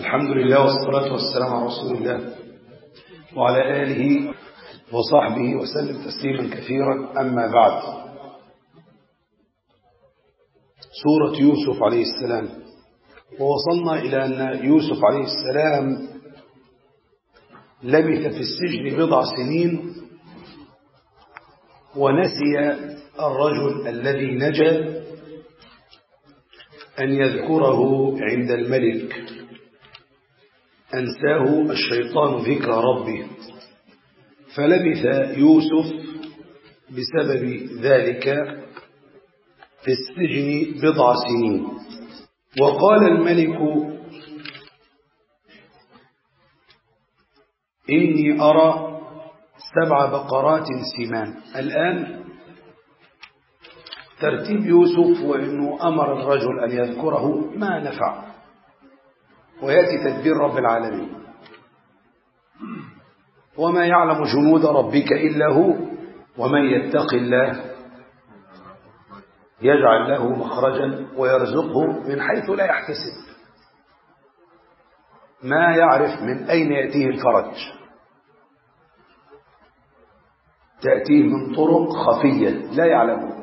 الحمد لله والصلاة والسلام على رسول الله وعلى آله وصحبه وسلم تسليما كثيرا أما بعد سورة يوسف عليه السلام ووصلنا إلى أن يوسف عليه السلام لبث في السجن بضع سنين ونسي الرجل الذي نجا أن يذكره عند الملك أنساه الشيطان ذكر ربه فلبث يوسف بسبب ذلك في السجن بضع سنين وقال الملك إني أرى سبع بقرات سمان الآن ترتيب يوسف وأنه أمر الرجل أن يذكره ما نفع ويأتي تدبير رب العالمين وما يعلم جنود ربك إلا هو ومن يتق الله يجعل له مخرجا ويرزقه من حيث لا يحتسب ما يعرف من أين يأتيه الفرج تأتيه من طرق خفية لا يعلمه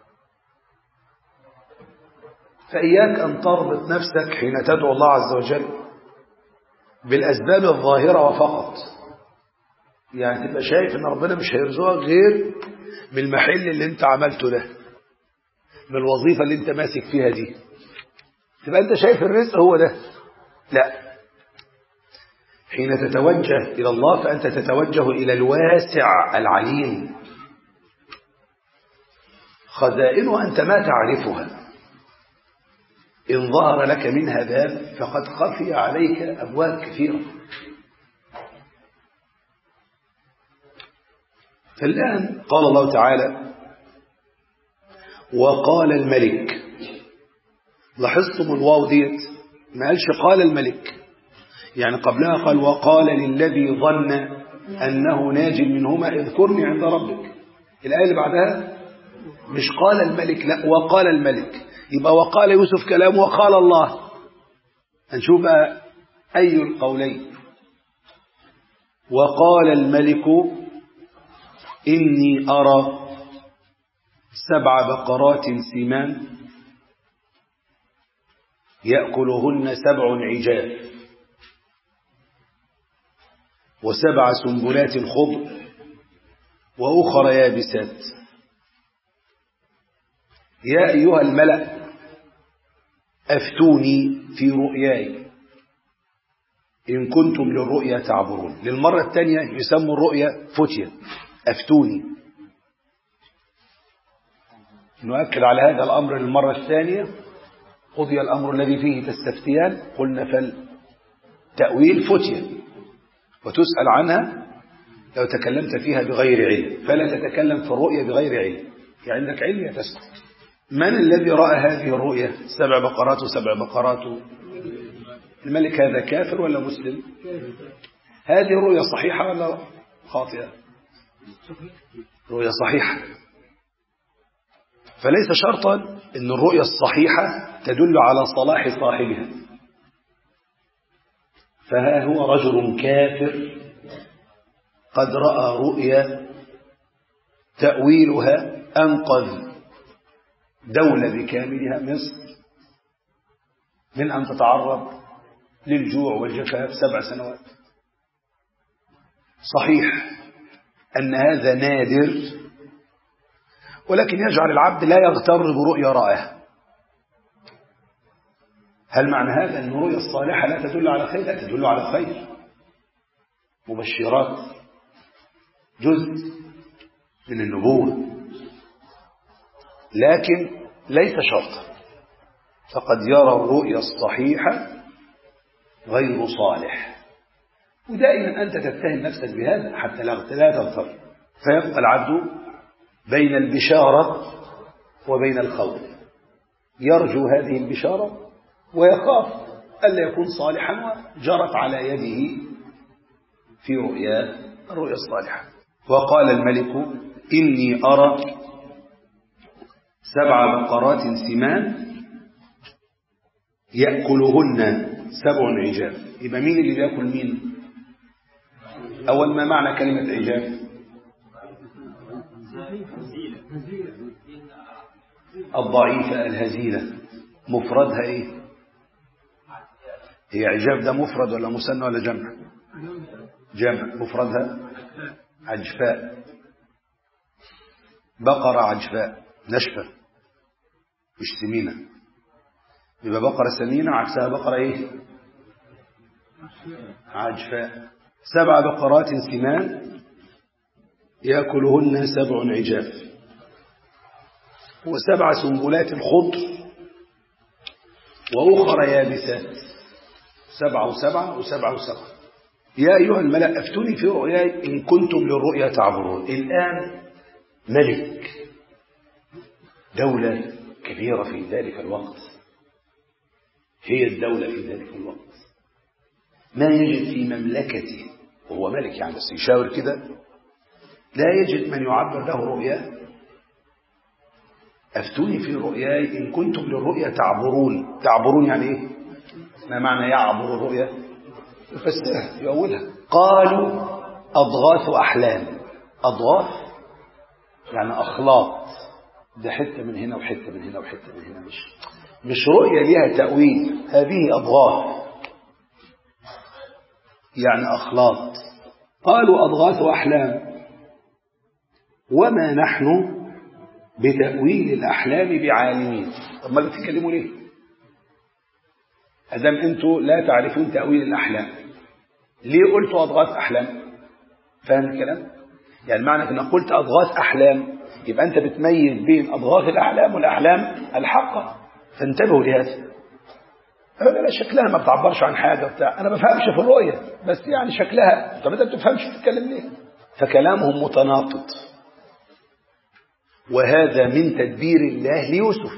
فإياك أن تربط نفسك حين تدعو الله عز وجل بالأسباب الظاهرة وفقط يعني تبقى شايف أن ربنا مش هيرزقك غير من المحل اللي انت عملته ده من الوظيفة اللي انت ماسك فيها دي تبقى انت شايف الرزق هو ده لا حين تتوجه إلى الله فأنت تتوجه إلى الواسع العليم خزائنه أنت ما تعرفها إن ظهر لك منها باب فقد خفي عليك أبواب كثيرة فالآن قال الله تعالى وقال الملك لاحظتم الواو ديت ما قالش قال الملك يعني قبلها قال وقال للذي ظن أنه ناج منهما اذكرني عند ربك الآية اللي بعدها مش قال الملك لا وقال الملك يبقى وقال يوسف كلام وقال الله هنشوف أي القولين وقال الملك إني أرى سبع بقرات سمان يأكلهن سبع عجاف وسبع سنبلات خضر وأخرى يابسات يا أيها الملأ أفتوني في رؤياي إن كنتم للرؤيا تعبرون للمرة الثانية يسموا الرؤيا فتيا أفتوني نؤكد على هذا الأمر للمرة الثانية قضي الأمر الذي فيه تستفتيان قلنا فالتأويل فتيا وتسأل عنها لو تكلمت فيها بغير علم فلا تتكلم في الرؤيا بغير علم يعني عندك علم يتسكت من الذي رأى هذه الرؤيا سبع بقرات وسبع بقرات الملك هذا كافر ولا مسلم هذه الرؤيا صحيحة ولا خاطئة رؤيا صحيحة فليس شرطا أن الرؤيا الصحيحة تدل على صلاح صاحبها فها هو رجل كافر قد رأى رؤيا تأويلها أنقذ دولة بكاملها مصر من أن تتعرض للجوع والجفاف سبع سنوات صحيح أن هذا نادر ولكن يجعل العبد لا يغتر برؤيا رائعة هل معنى هذا أن الرؤيا الصالحة لا تدل على خير لا تدل على خير مبشرات جزء من النبوة لكن ليس شرطا فقد يرى الرؤيا الصحيحة غير صالح ودائما أنت تتهم نفسك بهذا حتى لا تغتر فيبقى العبد بين البشارة وبين الخوف يرجو هذه البشارة ويخاف ألا يكون صالحا وجرت على يده في رؤيا الرؤيا الصالحة وقال الملك إني أرى سبع بقرات سمان يأكلهن سبع عجاف يبقى مين اللي بياكل مين أول ما معنى كلمة عجاف الضعيفة الهزيلة مفردها ايه هي عجاف ده مفرد ولا مثنى ولا جمع جمع مفردها عجفاء بقرة عجفاء نشفة مش سمينة يبقى بقرة سمينة عكسها بقرة ايه عجفاء سبع بقرات سمان يأكلهن سبع عجاف وسبع سنبلات خضر وأخرى يابسات سبعة وسبعة وسبعة وسبعة يا أيها الملأ أفتوني في رؤياي إن كنتم للرؤيا تعبرون الآن ملك دولة كبيرة في ذلك الوقت هي الدولة في ذلك الوقت ما يجد في مملكته وهو ملك يعني بس يشاور كده لا يجد من يعبر له رؤياه أفتوني في رؤياي إن كنتم للرؤيا تعبرون تعبرون يعني إيه ما معنى يعبر الرؤيا يفسرها يؤولها قالوا أضغاث أحلام أضغاث يعني أخلاط ده حتة من هنا وحتة من هنا وحتة من هنا مش مش رؤية ليها تأويل هذه أضغاث يعني أخلاط قالوا أضغاث أحلام وما نحن بتأويل الأحلام بعالمين طب ما بتتكلموا ليه أدام أنتوا لا تعرفون تأويل الأحلام ليه قلتوا أضغاث أحلام فاهم الكلام يعني معنى أن قلت أضغاث أحلام يبقى أنت بتميز بين أضغاث الأحلام والأحلام الحقة فانتبهوا لهذا لا شكلها ما بتعبرش عن حاجة بتاع أنا ما بفهمش في الرؤية بس يعني شكلها طب أنت ما بتفهمش تتكلم ليه فكلامهم متناقض وهذا من تدبير الله ليوسف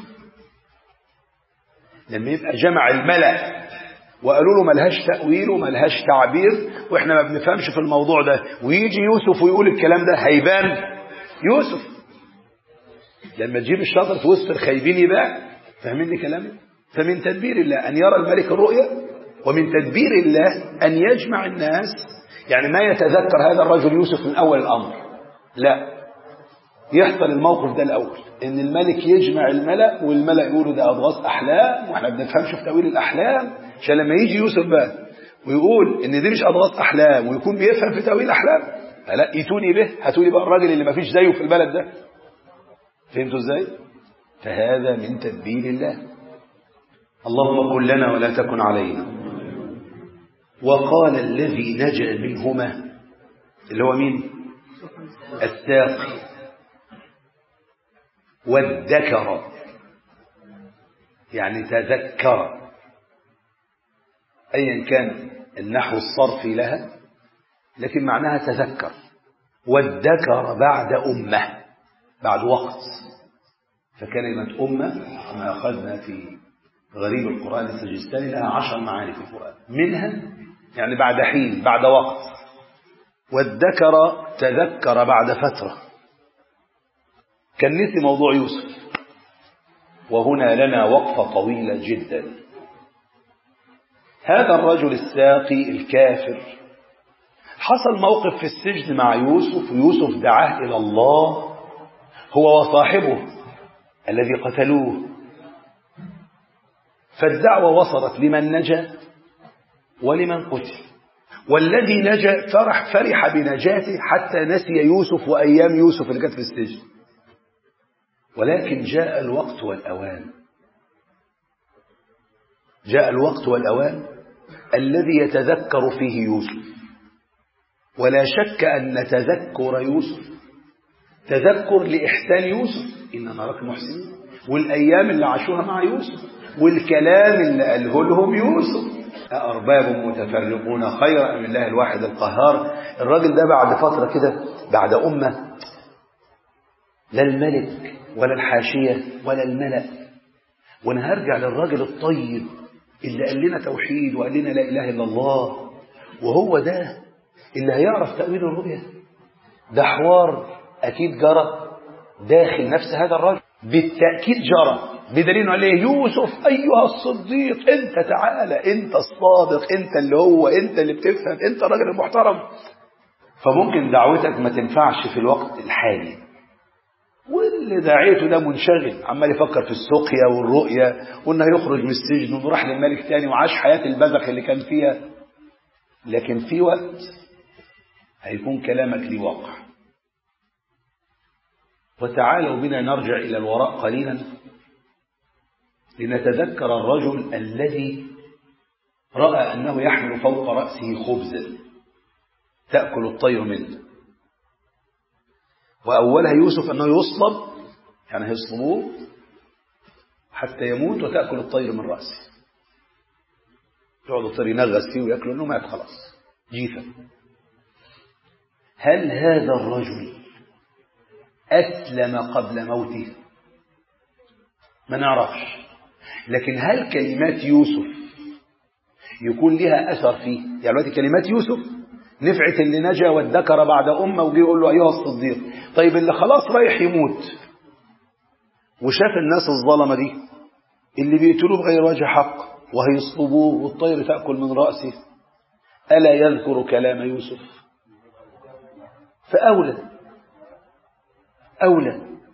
لما يبقى جمع الملأ وقالوا له ملهاش تأويل وملهاش تعبير واحنا ما بنفهمش في الموضوع ده ويجي يوسف ويقول الكلام ده هيبان يوسف لما تجيب الشاطر في وسط الخايبين يبقى فاهمين كلامي فمن تدبير الله أن يرى الملك الرؤيا ومن تدبير الله أن يجمع الناس يعني ما يتذكر هذا الرجل يوسف من أول الأمر لا يحصل الموقف ده الأول إن الملك يجمع الملأ والملأ يقولوا ده أضغاث أحلام وإحنا بنفهمش في تأويل الأحلام عشان لما يجي يوسف بقى ويقول إن دي مش أضغاث أحلام ويكون بيفهم في تأويل الأحلام لا يتوني به هاتوا لي بقى الراجل اللي ما فيش زيه في البلد ده فهمتوا إزاي؟ فهذا من تدبير الله اللهم كن لنا ولا تكن علينا وقال الذي نجا منهما اللي هو مين الساقي والذكر يعني تذكر أيا كان النحو الصرفي لها لكن معناها تذكر والذكر بعد أمة بعد وقت فكلمة أمة كما أخذنا في غريب القرآن السجستاني لها عشر معاني في القرآن منها يعني بعد حين بعد وقت والذكر تذكر بعد فترة كان نسي موضوع يوسف وهنا لنا وقفة طويلة جدا هذا الرجل الساقي الكافر حصل موقف في السجن مع يوسف ويوسف دعاه إلى الله هو وصاحبه الذي قتلوه فالدعوة وصلت لمن نجا ولمن قتل والذي نجا فرح فرح بنجاته حتى نسي يوسف وأيام يوسف اللي كانت في السجن ولكن جاء الوقت والأوان جاء الوقت والأوان الذي يتذكر فيه يوسف ولا شك أن تذكر يوسف تذكر لإحسان يوسف إن نراك محسنين والأيام اللي عاشوها مع يوسف والكلام اللي قاله لهم يوسف أأرباب متفرقون خير أم الله الواحد القهار الراجل ده بعد فترة كده بعد أمة لا الملك ولا الحاشية ولا الملأ وانا هرجع للراجل الطيب اللي قال لنا توحيد وقال لنا لا إله إلا الله وهو ده اللي هيعرف تأويل الرؤيا ده حوار أكيد جرى داخل نفس هذا الرجل بالتأكيد جرى بدليل عليه يوسف أيها الصديق أنت تعالى أنت الصادق أنت اللي هو أنت اللي بتفهم أنت الراجل المحترم فممكن دعوتك ما تنفعش في الوقت الحالي واللي دعيته ده منشغل عمال يفكر في السقيا والرؤيا وانه يخرج من السجن وانه راح للملك تاني وعاش حياة البذخ اللي كان فيها لكن في وقت هيكون كلامك ليه واقع وتعالوا بنا نرجع إلى الوراء قليلا لنتذكر الرجل الذي رأى أنه يحمل فوق رأسه خبزا تأكل الطير منه وأولها يوسف أنه يصلب يعني هيصلبوه حتى يموت وتأكل الطير من رأسه يقعد الطير ينغز فيه ويأكله أنه مات خلاص جيفا هل هذا الرجل أسلم قبل موته ما نعرفش لكن هل كلمات يوسف يكون لها أثر فيه يعني دلوقتي كلمات يوسف نفعت اللي نجا وادكر بعد أمة وجي يقول له أيها الصديق طيب اللي خلاص رايح يموت وشاف الناس الظلمة دي اللي بيقتلوه بغير وجه حق وهيصلبوه والطير تأكل من رأسه ألا يذكر كلام يوسف فأولى أولى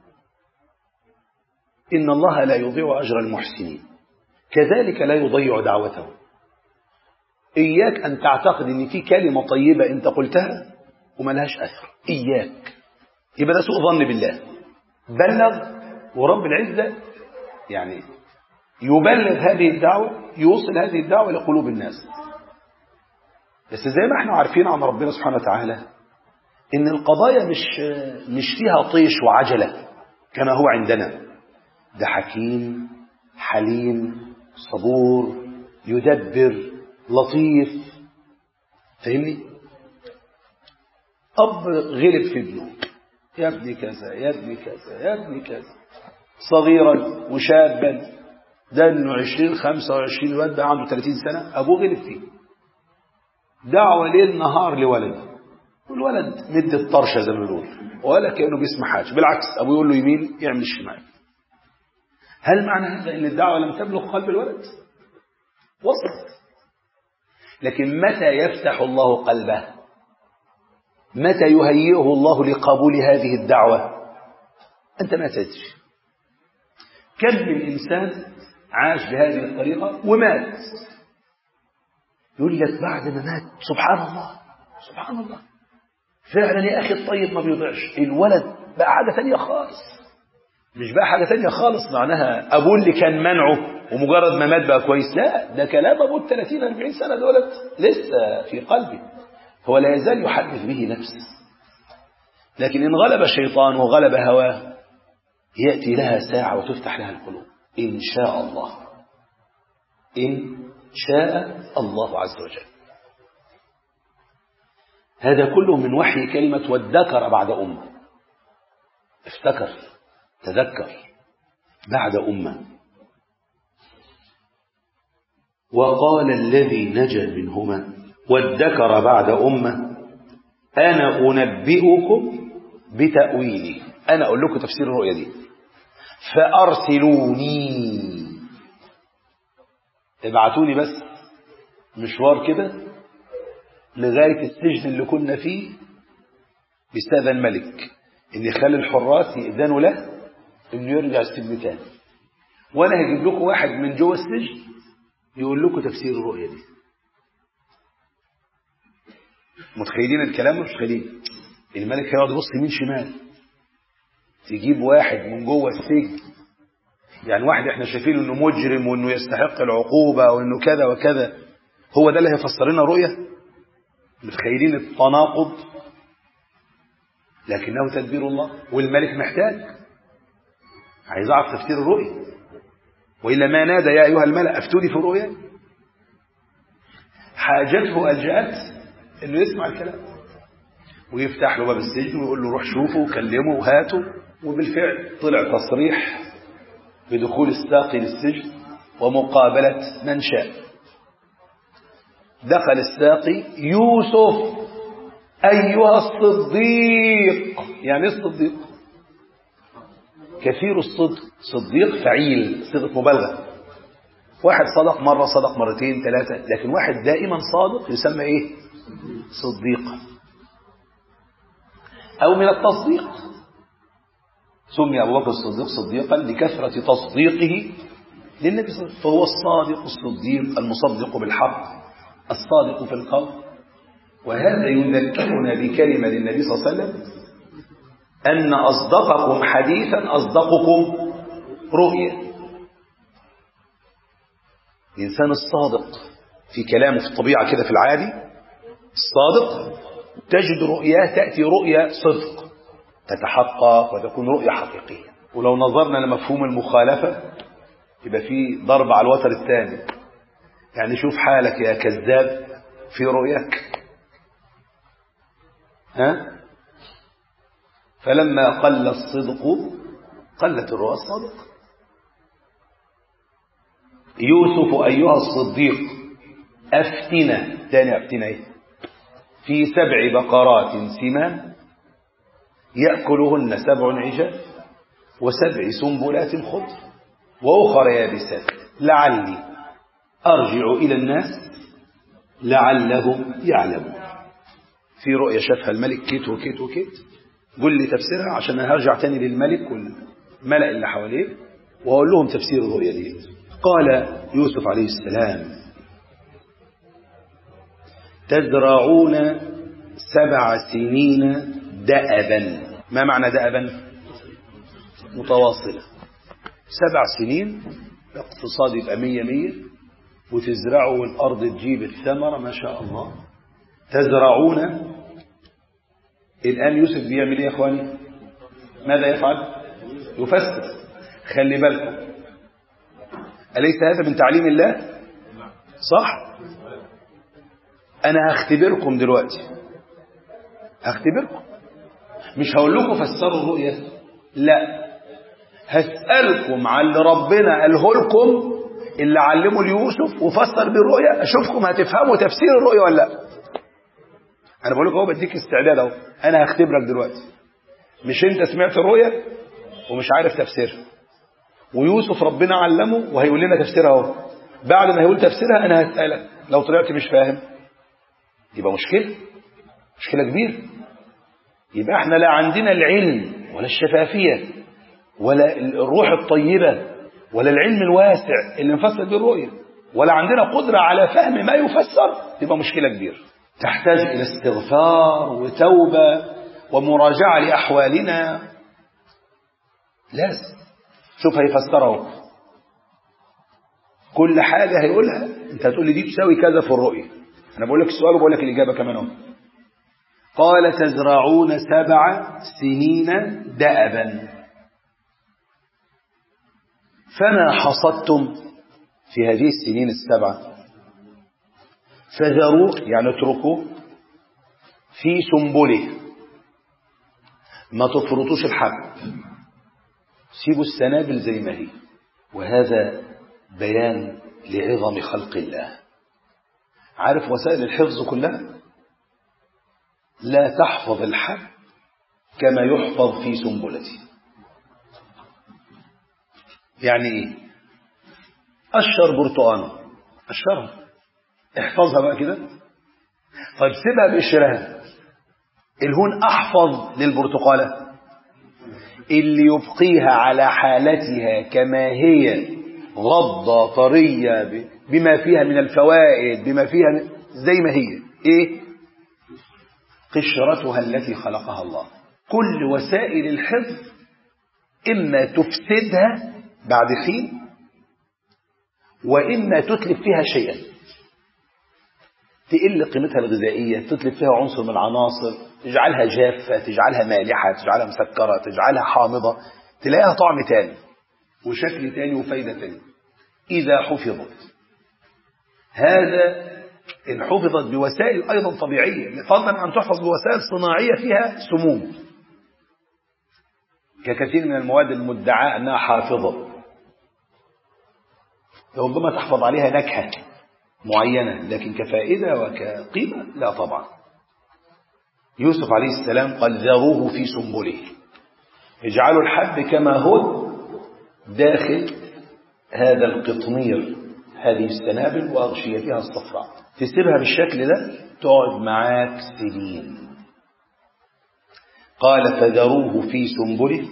إن الله لا يضيع أجر المحسنين كذلك لا يضيع دعوته إياك أن تعتقد أن في كلمة طيبة أنت قلتها وملهاش أثر إياك يبقى ده سوء ظن بالله بلغ ورب العزة يعني يبلغ هذه الدعوة يوصل هذه الدعوة لقلوب الناس بس زي ما احنا عارفين عن ربنا سبحانه وتعالى ان القضايا مش مش فيها طيش وعجلة كما هو عندنا ده حكيم حليم صبور يدبر لطيف فاهمني أب غلب في ابنه يا ابني كذا يا ابني كذا يا ابني كذا صغيرا وشابا ده انه 20 25 الواد ده عنده 30 سنة أبوه غلب فيه دعوة ليل نهار لولده والولد مد الطرشة زي ما بيقول ولا كأنه بيسمع حاجة بالعكس أبوه يقول له يمين يعمل الشمال هل معنى هذا أن الدعوة لم تبلغ قلب الولد؟ وصلت لكن متى يفتح الله قلبه متى يهيئه الله لقبول هذه الدعوة أنت ما تدري كم من إنسان عاش بهذه الطريقة ومات يقول لك بعد ما مات سبحان الله سبحان الله فعلا يا أخي الطيب ما بيضيعش الولد بقى حاجة ثانية خالص مش بقى حاجة ثانية خالص معناها أبوه اللي كان منعه ومجرد ما مات بقى كويس لا ده كلام أبوه ال 30 40 سنة دولت لسه في قلبي هو لا يزال يحدث به نفسه لكن إن غلب الشيطان وغلب هواه يأتي لها ساعة وتفتح لها القلوب إن شاء الله إن شاء الله عز وجل هذا كله من وحي كلمة وادكر بعد أمة افتكر تذكر بعد أمة وقال الذي نجا منهما وادكر بعد أمة أنا أنبئكم بتأويله أنا أقول لكم تفسير الرؤيا دي فأرسلوني ابعتوني بس مشوار كده لغاية السجن اللي كنا فيه بيستأذن الملك ان يخلي الحراس يأذنوا له انه يرجع السجن تاني وانا هجيب لكم واحد من جوه السجن يقول لكم تفسير الرؤية دي متخيلين الكلام مش متخيلين الملك هيقعد يبص يمين شمال تجيب واحد من جوه السجن يعني واحد احنا شايفينه انه مجرم وانه يستحق العقوبة وانه كذا وكذا هو ده اللي هيفسر لنا رؤية متخيلين التناقض لكنه تدبير الله والملك محتاج عايز اعرف تفسير الرؤية وإلا ما نادى يا أيها الملأ أفتوني في الرؤيا حاجته ألجأت إنه يسمع الكلام ويفتح له باب السجن ويقول له روح شوفه وكلمه وهاته وبالفعل طلع تصريح بدخول الساقي للسجن ومقابلة من شاء دخل الساقي يوسف أيها الصديق يعني الصديق كثير الصدق صديق فعيل صدق مبالغة واحد صدق مرة صدق مرتين ثلاثة لكن واحد دائما صادق يسمى ايه صديقا او من التصديق سمي ابو بكر الصديق صديقا لكثرة تصديقه للنبي صلى الله عليه وسلم فهو الصادق الصديق المصدق بالحق الصادق في القول وهذا يذكرنا بكلمة للنبي صلى الله عليه وسلم أن أصدقكم حديثا أصدقكم رؤيا الإنسان الصادق في كلامه في الطبيعة كده في العادي الصادق تجد رؤياه تأتي رؤيا صدق تتحقق وتكون رؤيا حقيقية ولو نظرنا لمفهوم المخالفة يبقى في ضرب على الوتر الثاني يعني شوف حالك يا كذاب في رؤياك ها فلما قل الصدق قلت الرؤى الصادق يوسف أيها الصديق أفتنا تاني أفتنا إيه؟ في سبع بقرات سمان يأكلهن سبع عجاف وسبع سنبلات خضر وأخر يابسات لعلي أرجع إلى الناس لعلهم يعلمون في رؤيا شافها الملك كيت وكيت وكيت قل لي تفسيرها عشان أنا هرجع تاني للملك والملأ اللي حواليه وأقول لهم تفسير الرؤيا دي قال يوسف عليه السلام تزرعون سبع سنين دأبا ما معنى دأبا متواصلة سبع سنين الاقتصاد يبقى مية مية وتزرعوا والأرض تجيب الثمرة ما شاء الله تزرعون الآن يوسف بيعمل ايه يا اخواني ماذا يفعل يفسر خلي بالكم أليس هذا من تعليم الله صح أنا هختبركم دلوقتي هختبركم مش هقول لكم فسروا الرؤية لا هسألكم على اللي ربنا قاله لكم اللي علمه ليوسف وفسر بيه الرؤية أشوفكم هتفهموا تفسير الرؤية ولا لا أنا بقول لك أهو بديك استعداد أهو أنا هختبرك دلوقتي مش أنت سمعت الرؤية ومش عارف تفسيرها ويوسف ربنا علمه وهيقول لنا تفسيرها اهو بعد ما هيقول تفسيرها انا هسألك لو طلعت مش فاهم يبقى مشكلة مشكلة كبيرة يبقى احنا لا عندنا العلم ولا الشفافية ولا الروح الطيبة ولا العلم الواسع اللي نفسر به الرؤية ولا عندنا قدرة على فهم ما يفسر يبقى مشكلة كبيرة تحتاج إلى استغفار وتوبة ومراجعة لأحوالنا لازم شوف هيفسره كل حاجة هيقولها انت هتقول لي دي تساوي كذا في الرؤية انا بقول لك السؤال وبقول لك الإجابة كمان اهو قال تزرعون سبع سنين دأبا فما حصدتم في هذه السنين السبعة فذروا يعني اتركوا في سنبله ما تفرطوش الحب سيبوا السنابل زي ما هي وهذا بيان لعظم خلق الله عارف وسائل الحفظ كلها لا تحفظ الحب كما يحفظ في سنبلته يعني ايه قشر برتقانه قشرها احفظها بقى كده طيب سيبها بقشرها الهون احفظ للبرتقاله اللي يبقيها على حالتها كما هي غضة طرية بما فيها من الفوائد بما فيها من زي ما هي ايه قشرتها التي خلقها الله كل وسائل الحفظ إما تفسدها بعد حين وإما تتلف فيها شيئا تقل قيمتها الغذائية تتلف فيها عنصر من العناصر تجعلها جافة تجعلها مالحة تجعلها مسكرة تجعلها حامضة تلاقيها طعم تاني وشكل تاني وفايدة تاني إذا حفظت هذا إن حفظت بوسائل أيضا طبيعية فضلا عن تحفظ بوسائل صناعية فيها سموم ككثير من المواد المدعاة أنها حافظة ربما تحفظ عليها نكهة معينة لكن كفائدة وكقيمة لا طبعا يوسف عليه السلام قال ذروه في سنبله اجعلوا الحب كما هو داخل هذا القطمير هذه السنابل وأغشيتها الصفراء تسيبها بالشكل ده تقعد معاك سنين قال فذروه في سنبله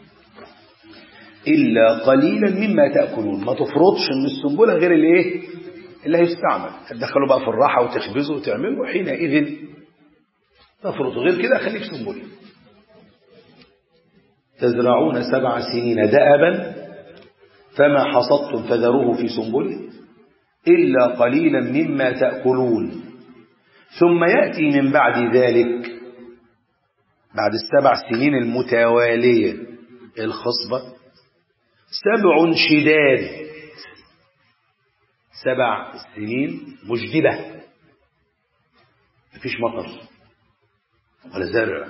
إلا قليلا مما تأكلون ما تفرطش من السنبلة غير الايه اللي هيستعمل هتدخله بقى في الراحة وتخبزه وتعمله حينئذ تفرط غير كده خليك سنبلي تزرعون سبع سنين دأبا فما حصدتم فذروه في سنبله إلا قليلا مما تأكلون ثم يأتي من بعد ذلك بعد السبع سنين المتوالية الخصبة سبع شداد سبع سنين مجدبة مفيش مطر ولا زرع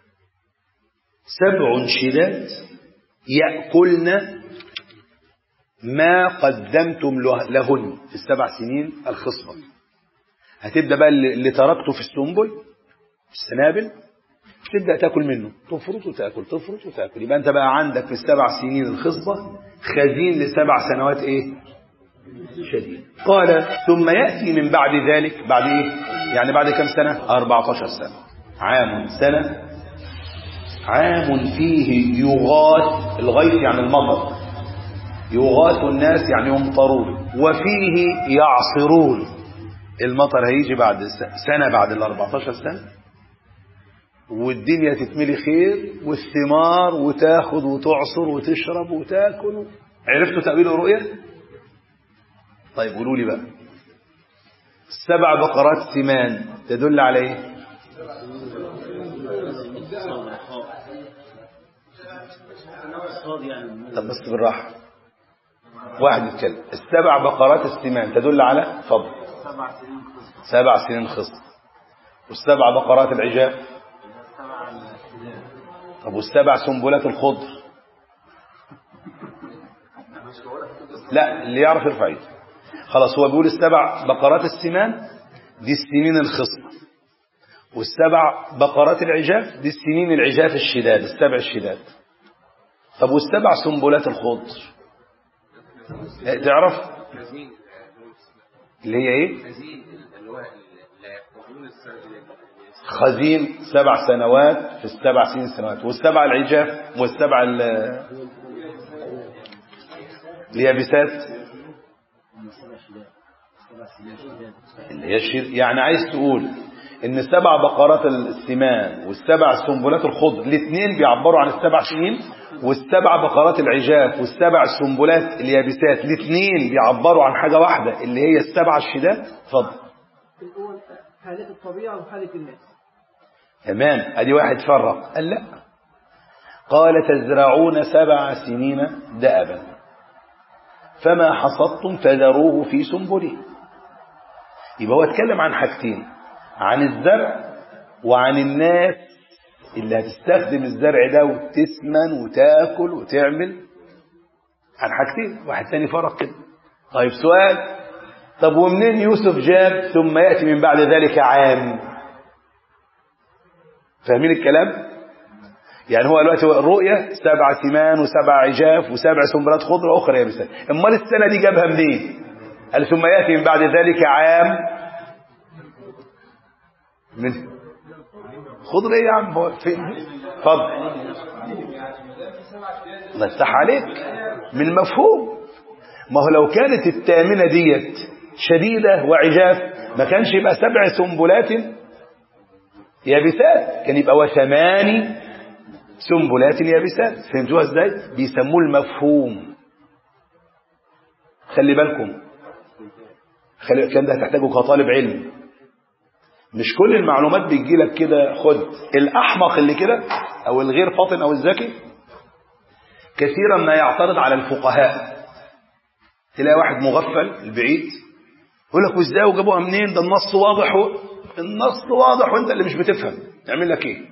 سبع شداد يأكلن ما قدمتم لهن في السبع سنين الخصبة هتبدأ بقى اللي تركته في السنبل في السنابل تبدأ تاكل منه تفرط وتاكل تفرط وتاكل يبقى انت بقى عندك في السبع سنين الخصبة خزين لسبع سنوات ايه شديد قال ثم يأتي من بعد ذلك بعد ايه يعني بعد كم سنة 14 سنة عام سنة عام فيه يغاث الغيث يعني المطر يغاث الناس يعني يمطرون وفيه يعصرون المطر هيجي بعد سنة بعد ال 14 سنة والدنيا تتملي خير والثمار وتاخد وتعصر وتشرب وتاكل عرفتوا تأويل الرؤية طيب قولوا لي بقى سبع بقرات سمان تدل على ايه طب بس بالراحة واحد يتكلم السبع بقرات السمان تدل على فضل سبع سنين خصم والسبع بقرات العجاف طب والسبع سنبلات الخضر لا اللي يعرف يرفع ايده خلاص هو بيقول السبع بقرات السمان دي السنين الخصمة والسبع بقرات العجاف دي السنين العجاف الشداد السبع الشداد طب والسبع سنبلات الخضر تعرف اللي هي ايه خزين سبع سنوات في السبع سنين سنوات والسبع العجاف والسبع اليابسات اللي هي الشر... يعني عايز تقول ان سبع بقرات السمان والسبع سنبلات الخضر الاثنين بيعبروا عن السبع سنين والسبع بقرات العجاف والسبع سنبلات اليابسات الاثنين بيعبروا عن حاجة واحدة اللي هي السبع الشداد اتفضل الأول حالة الطبيعة وحالة الناس تمام ادي واحد فرق قال لا قال تزرعون سبع سنين دأبا فما حصدتم فذروه في سنبله يبقى هو اتكلم عن حاجتين عن الزرع وعن الناس اللي هتستخدم الزرع ده وتسمن وتاكل وتعمل عن حاجتين واحد تاني فرق كده طيب سؤال طب ومنين يوسف جاب ثم يأتي من بعد ذلك عام فاهمين الكلام يعني هو دلوقتي الرؤية سبع سمان وسبع عجاف وسبع سنبلات خضرة أخرى يابسات أمال السنة دي جابها منين قال ثم يأتي من بعد ذلك عام من خضر ايه يا عم هو فين اتفضل الله يفتح عليك من المفهوم ما هو لو كانت التامنة ديت شديدة وعجاف ما كانش يبقى سبع سنبلات يابسات كان يبقى وثماني سنبلات يابسات فهمتوها ازاي بيسموه المفهوم خلي بالكم خلي الكلام ده هتحتاجه كطالب علم مش كل المعلومات بتجي لك كده خد الاحمق اللي كده او الغير فاطن او الذكي كثيرا ما يعترض على الفقهاء تلاقي واحد مغفل البعيد يقول لك وازاي وجابوها منين ده النص واضح و... النص واضح وانت اللي مش بتفهم يعمل لك ايه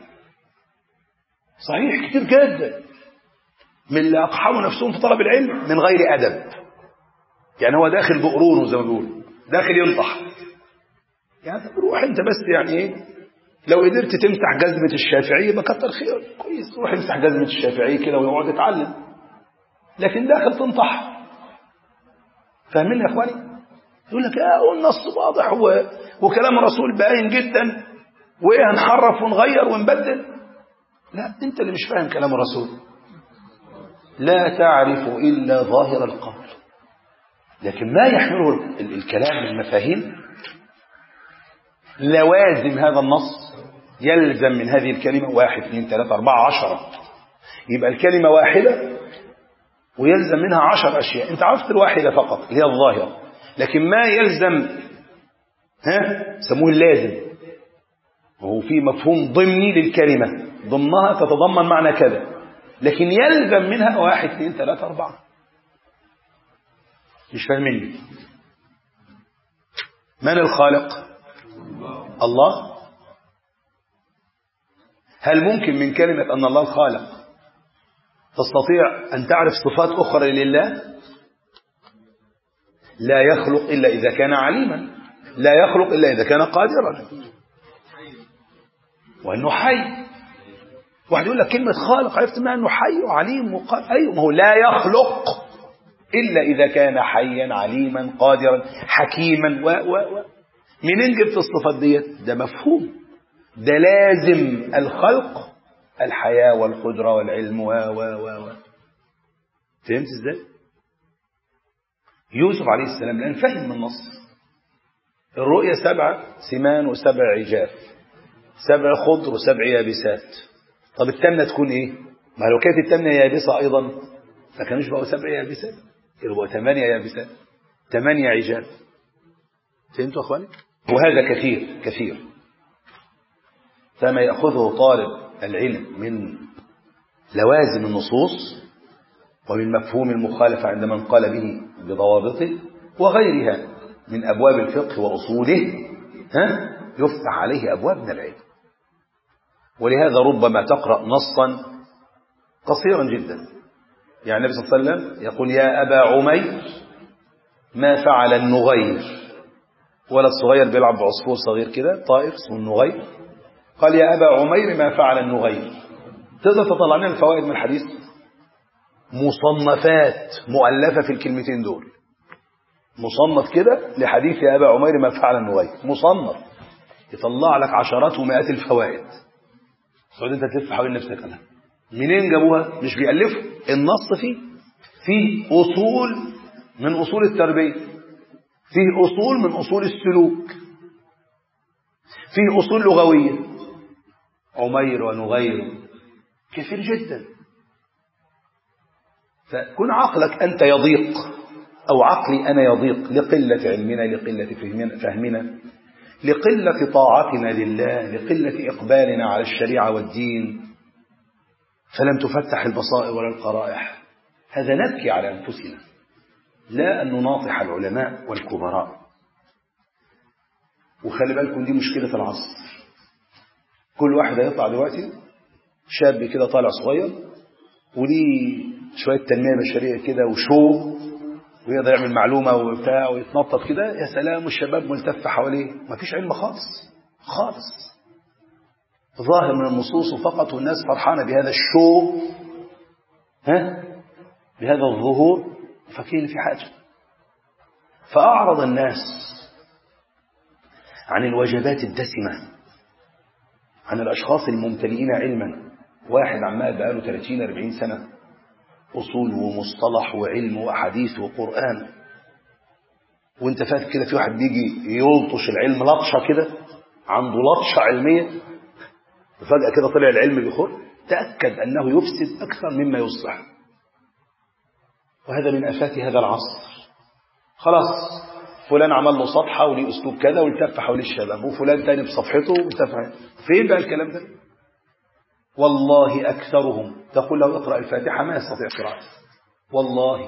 صحيح كتير جدا من اللي اقحموا نفسهم في طلب العلم من غير ادب يعني هو داخل بقرونه زي ما بيقولوا داخل ينطح يعني روح انت بس يعني ايه لو قدرت تمسح جزمة الشافعي يبقى كتر خير كويس روح امسح جزمة الشافعي كده ويقعد يتعلم لكن داخل تنطح فاهمين يا اخواني يقول لك اه النص واضح و... وكلام الرسول باين جدا وايه هنحرف ونغير ونبدل لا انت اللي مش فاهم كلام الرسول لا تعرف الا ظاهر القول لكن ما يحمله ال- الكلام من مفاهيم لوازم هذا النص يلزم من هذه الكلمة واحد اثنين ثلاثة أربعة عشرة يبقى الكلمة واحدة ويلزم منها عشر أشياء أنت عرفت الواحدة فقط اللي هي الظاهرة لكن ما يلزم ها سموه اللازم وهو في مفهوم ضمني للكلمة ضمنها تتضمن معنى كذا لكن يلزم منها واحد اثنين ثلاثة أربعة مش فاهميني من الخالق الله هل ممكن من كلمة أن الله الخالق تستطيع أن تعرف صفات أخرى لله لا يخلق إلا إذا كان عليما لا يخلق إلا إذا كان قادرا وأنه حي واحد يقول لك كلمة خالق عرفت ما أنه حي وعليم وقادر أيوة ما هو لا يخلق إلا إذا كان حيا عليما قادرا حكيما و و و منين جبت الصفات ديت ده مفهوم ده لازم الخلق الحياة والقدرة والعلم و و و و فهمت ازاي يوسف عليه السلام لأن فهم من النص الرؤية سبعة سمان وسبع عجاف سبع خضر وسبع يابسات طب التامنة تكون ايه ما لو كانت التامنة يابسة أيضا ما كانوش بقوا سبع يابسات كانوا بقوا ثمانية يابسات ثمانية عجاف فهمتوا أخواني وهذا كثير كثير فما يأخذه طالب العلم من لوازم النصوص ومن مفهوم المخالفة عند من قال به بضوابطه وغيرها من أبواب الفقه وأصوله ها يفتح عليه أبواب من العلم ولهذا ربما تقرأ نصا قصيرا جدا يعني النبي صلى الله عليه وسلم يقول يا أبا عمير ما فعل النغير ولد صغير بيلعب بعصفور صغير كده طائر اسمه النغير قال يا أبا عمير ما فعل النغير تقدر تطلع لنا الفوائد من الحديث مصنفات مؤلفة في الكلمتين دول مصنف كده لحديث يا أبا عمير ما فعل النغير مصنف يطلع لك عشرات ومئات الفوائد تقعد انت تلف حوالين نفسك انا منين جابوها مش بيألفوا النص فيه فيه أصول من أصول التربية فيه أصول من أصول السلوك فيه أصول لغوية عمير ونغير كثير جدا فكن عقلك أنت يضيق أو عقلي أنا يضيق لقلة علمنا لقلة فهمنا, فهمنا لقلة طاعتنا لله لقلة إقبالنا على الشريعة والدين فلم تفتح البصائر ولا القرائح هذا نبكي على أنفسنا لا أن نناطح العلماء والكبراء وخلي بالكم دي مشكلة العصر كل واحد هيطلع دلوقتي شاب كده طالع صغير وليه شوية تنمية بشرية كده وشو ويقدر يعمل معلومة وبتاع ويتنطط كده يا سلام والشباب ملتفة حواليه ما فيش علم خالص خالص ظاهر من النصوص فقط والناس فرحانة بهذا الشو ها بهذا الظهور فاكرين في حاجة فأعرض الناس عن الوجبات الدسمة عن الأشخاص الممتلئين علما واحد عمال بقاله 30 40 سنة أصول ومصطلح وعلم وأحاديث وقرآن وانت فاكر كده في واحد بيجي يلطش العلم لطشة كده عنده لطشة علمية وفجأة كده طلع العلم بيخر تأكد أنه يفسد أكثر مما يصلح وهذا من آفات هذا العصر خلاص فلان عمل له صفحة وليه أسلوب كذا والتف حول الشباب وفلان تاني بصفحته والتف فين بقى الكلام ده والله أكثرهم تقول له اقرأ الفاتحة ما يستطيع قراءة والله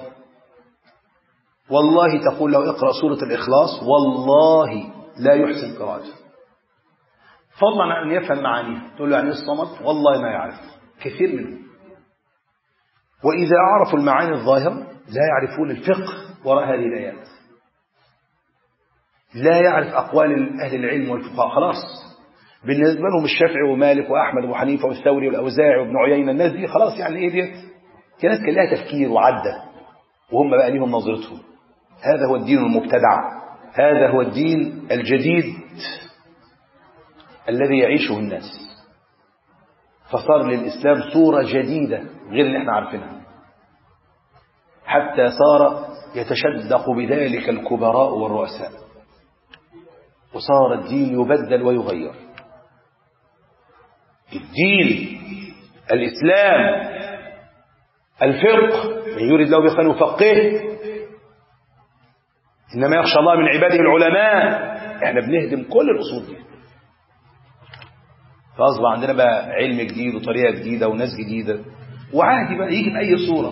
والله تقول له اقرأ سورة الإخلاص والله لا يحسن قراءته فضلا عن أن يفهم معانيها تقول له يعني الصمت والله ما يعرف كثير منهم وإذا عرفوا المعاني الظاهرة لا يعرفون الفقه وراء هذه الآيات لا يعرف أقوال أهل العلم والفقهاء خلاص بالنسبة لهم الشافعي ومالك وأحمد وأبو حنيفة والثوري والأوزاعي وابن عيينة الناس دي خلاص يعني إيه ديت في ناس كان لها تفكير وعدة وهم بقى ليهم نظرتهم هذا هو الدين المبتدع هذا هو الدين الجديد الذي يعيشه الناس فصار للإسلام صورة جديدة غير اللي احنا عارفينها حتى صار يتشدق بذلك الكبراء والرؤساء وصار الدين يبدل ويغير الدين الإسلام الفقه من يريد له بخير يفقهه إنما يخشى الله من عباده العلماء احنا بنهدم كل الأصول دي فأصبح عندنا بقى علم جديد وطريقة جديدة وناس جديدة وعادي بقى يجي بأي صورة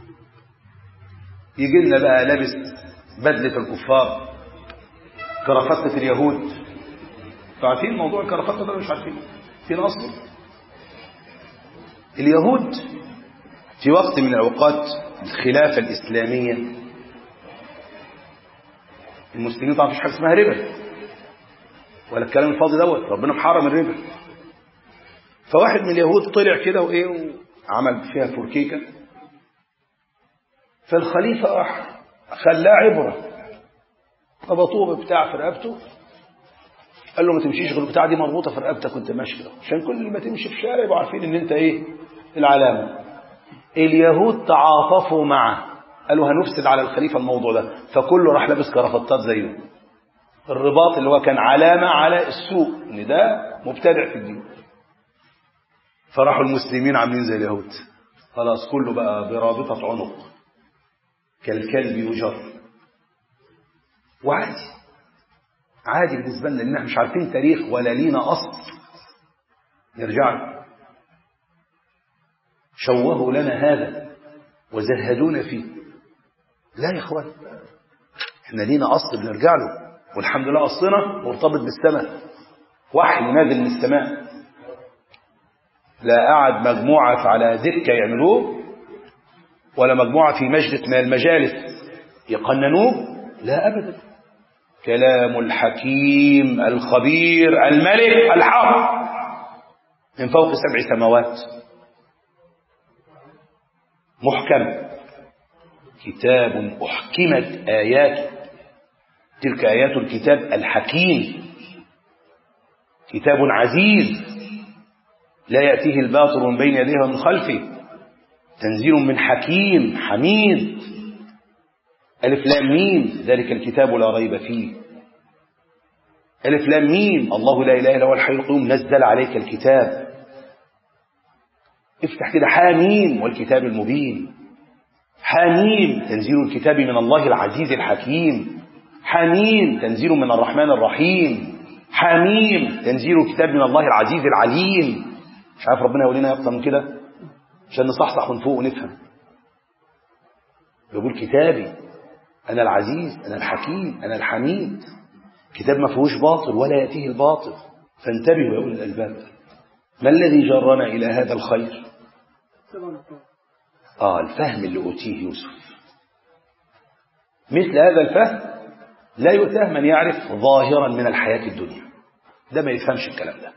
يجي لنا بقى لابس بدلة الكفار كرافتة اليهود انتوا عارفين موضوع الكرافتة ده مش عارفين فين أصله اليهود في وقت من أوقات الخلافة الإسلامية المسلمين طبعا مفيش حاجة اسمها ربا ولا الكلام الفاضي دوت ربنا محرم الربا فواحد من اليهود طلع كده وايه وعمل فيها فوركيكه فالخليفه راح خلاه عبره ربطوه بتاع في رقبته قال له ما تمشيش غير البتاع دي مربوطه في رقبتك وانت ماشي كده عشان كل ما تمشي في الشارع يبقوا عارفين ان انت ايه العلامه اليهود تعاطفوا معه قالوا هنفسد على الخليفه الموضوع ده فكله راح لابس كرافتات زيه الرباط اللي هو كان علامه على السوء ان ده مبتدع في الدين فراحوا المسلمين عاملين زي اليهود خلاص كله بقى برابطة عنق كالكلب يجر وعادي عادي بالنسبة لنا لأننا مش عارفين تاريخ ولا لينا أصل نرجع له شوهوا لنا هذا وزهدونا فيه لا يا اخوان احنا لينا أصل بنرجع له والحمد لله أصلنا مرتبط بالسماء وحي نازل من السماء لا قعد مجموعة على دكة يعملوه ولا مجموعة في مجلس من المجالس يقننوه لا أبدا كلام الحكيم الخبير الملك الحق من فوق سبع سماوات محكم كتاب أحكمت آياته تلك آيات الكتاب الحكيم كتاب عزيز لا يأتيه الباطل من بين يديه ومن خلفه تنزيل من حكيم حميد ألف لام ميم ذلك الكتاب لا ريب فيه ألف لام ميم الله لا إله إلا هو الحي القيوم نزل عليك الكتاب افتح كده حاميم والكتاب المبين حاميم تنزيل الكتاب من الله العزيز الحكيم حاميم تنزيل من الرحمن الرحيم حاميم تنزيل الكتاب من الله العزيز العليم مش عارف ربنا يقول لنا اكتر من كده عشان نصحصح من فوق ونفهم يقول كتابي انا العزيز انا الحكيم انا الحميد كتاب ما فيهوش باطل ولا ياتيه الباطل فانتبهوا يا اولي الالباب ما الذي جرنا الى هذا الخير اه الفهم اللي اوتيه يوسف مثل هذا الفهم لا يؤتاه من يعرف ظاهرا من الحياه الدنيا ده ما يفهمش الكلام ده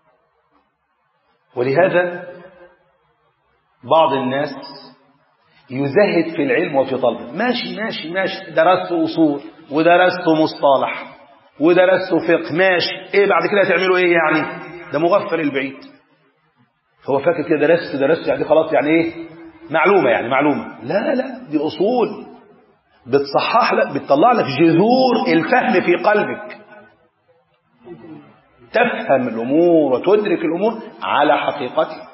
ولهذا بعض الناس يزهد في العلم وفي طلبه ماشي ماشي ماشي درست أصول ودرست مصطلح ودرست فقه ماشي ايه بعد كده هتعملوا ايه يعني ده مغفل البعيد هو فاكر كده درست درست يعني خلاص يعني ايه معلومة يعني معلومة لا لا دي أصول بتصحح لك بتطلع لك جذور الفهم في قلبك تفهم الأمور وتدرك الأمور على حقيقتها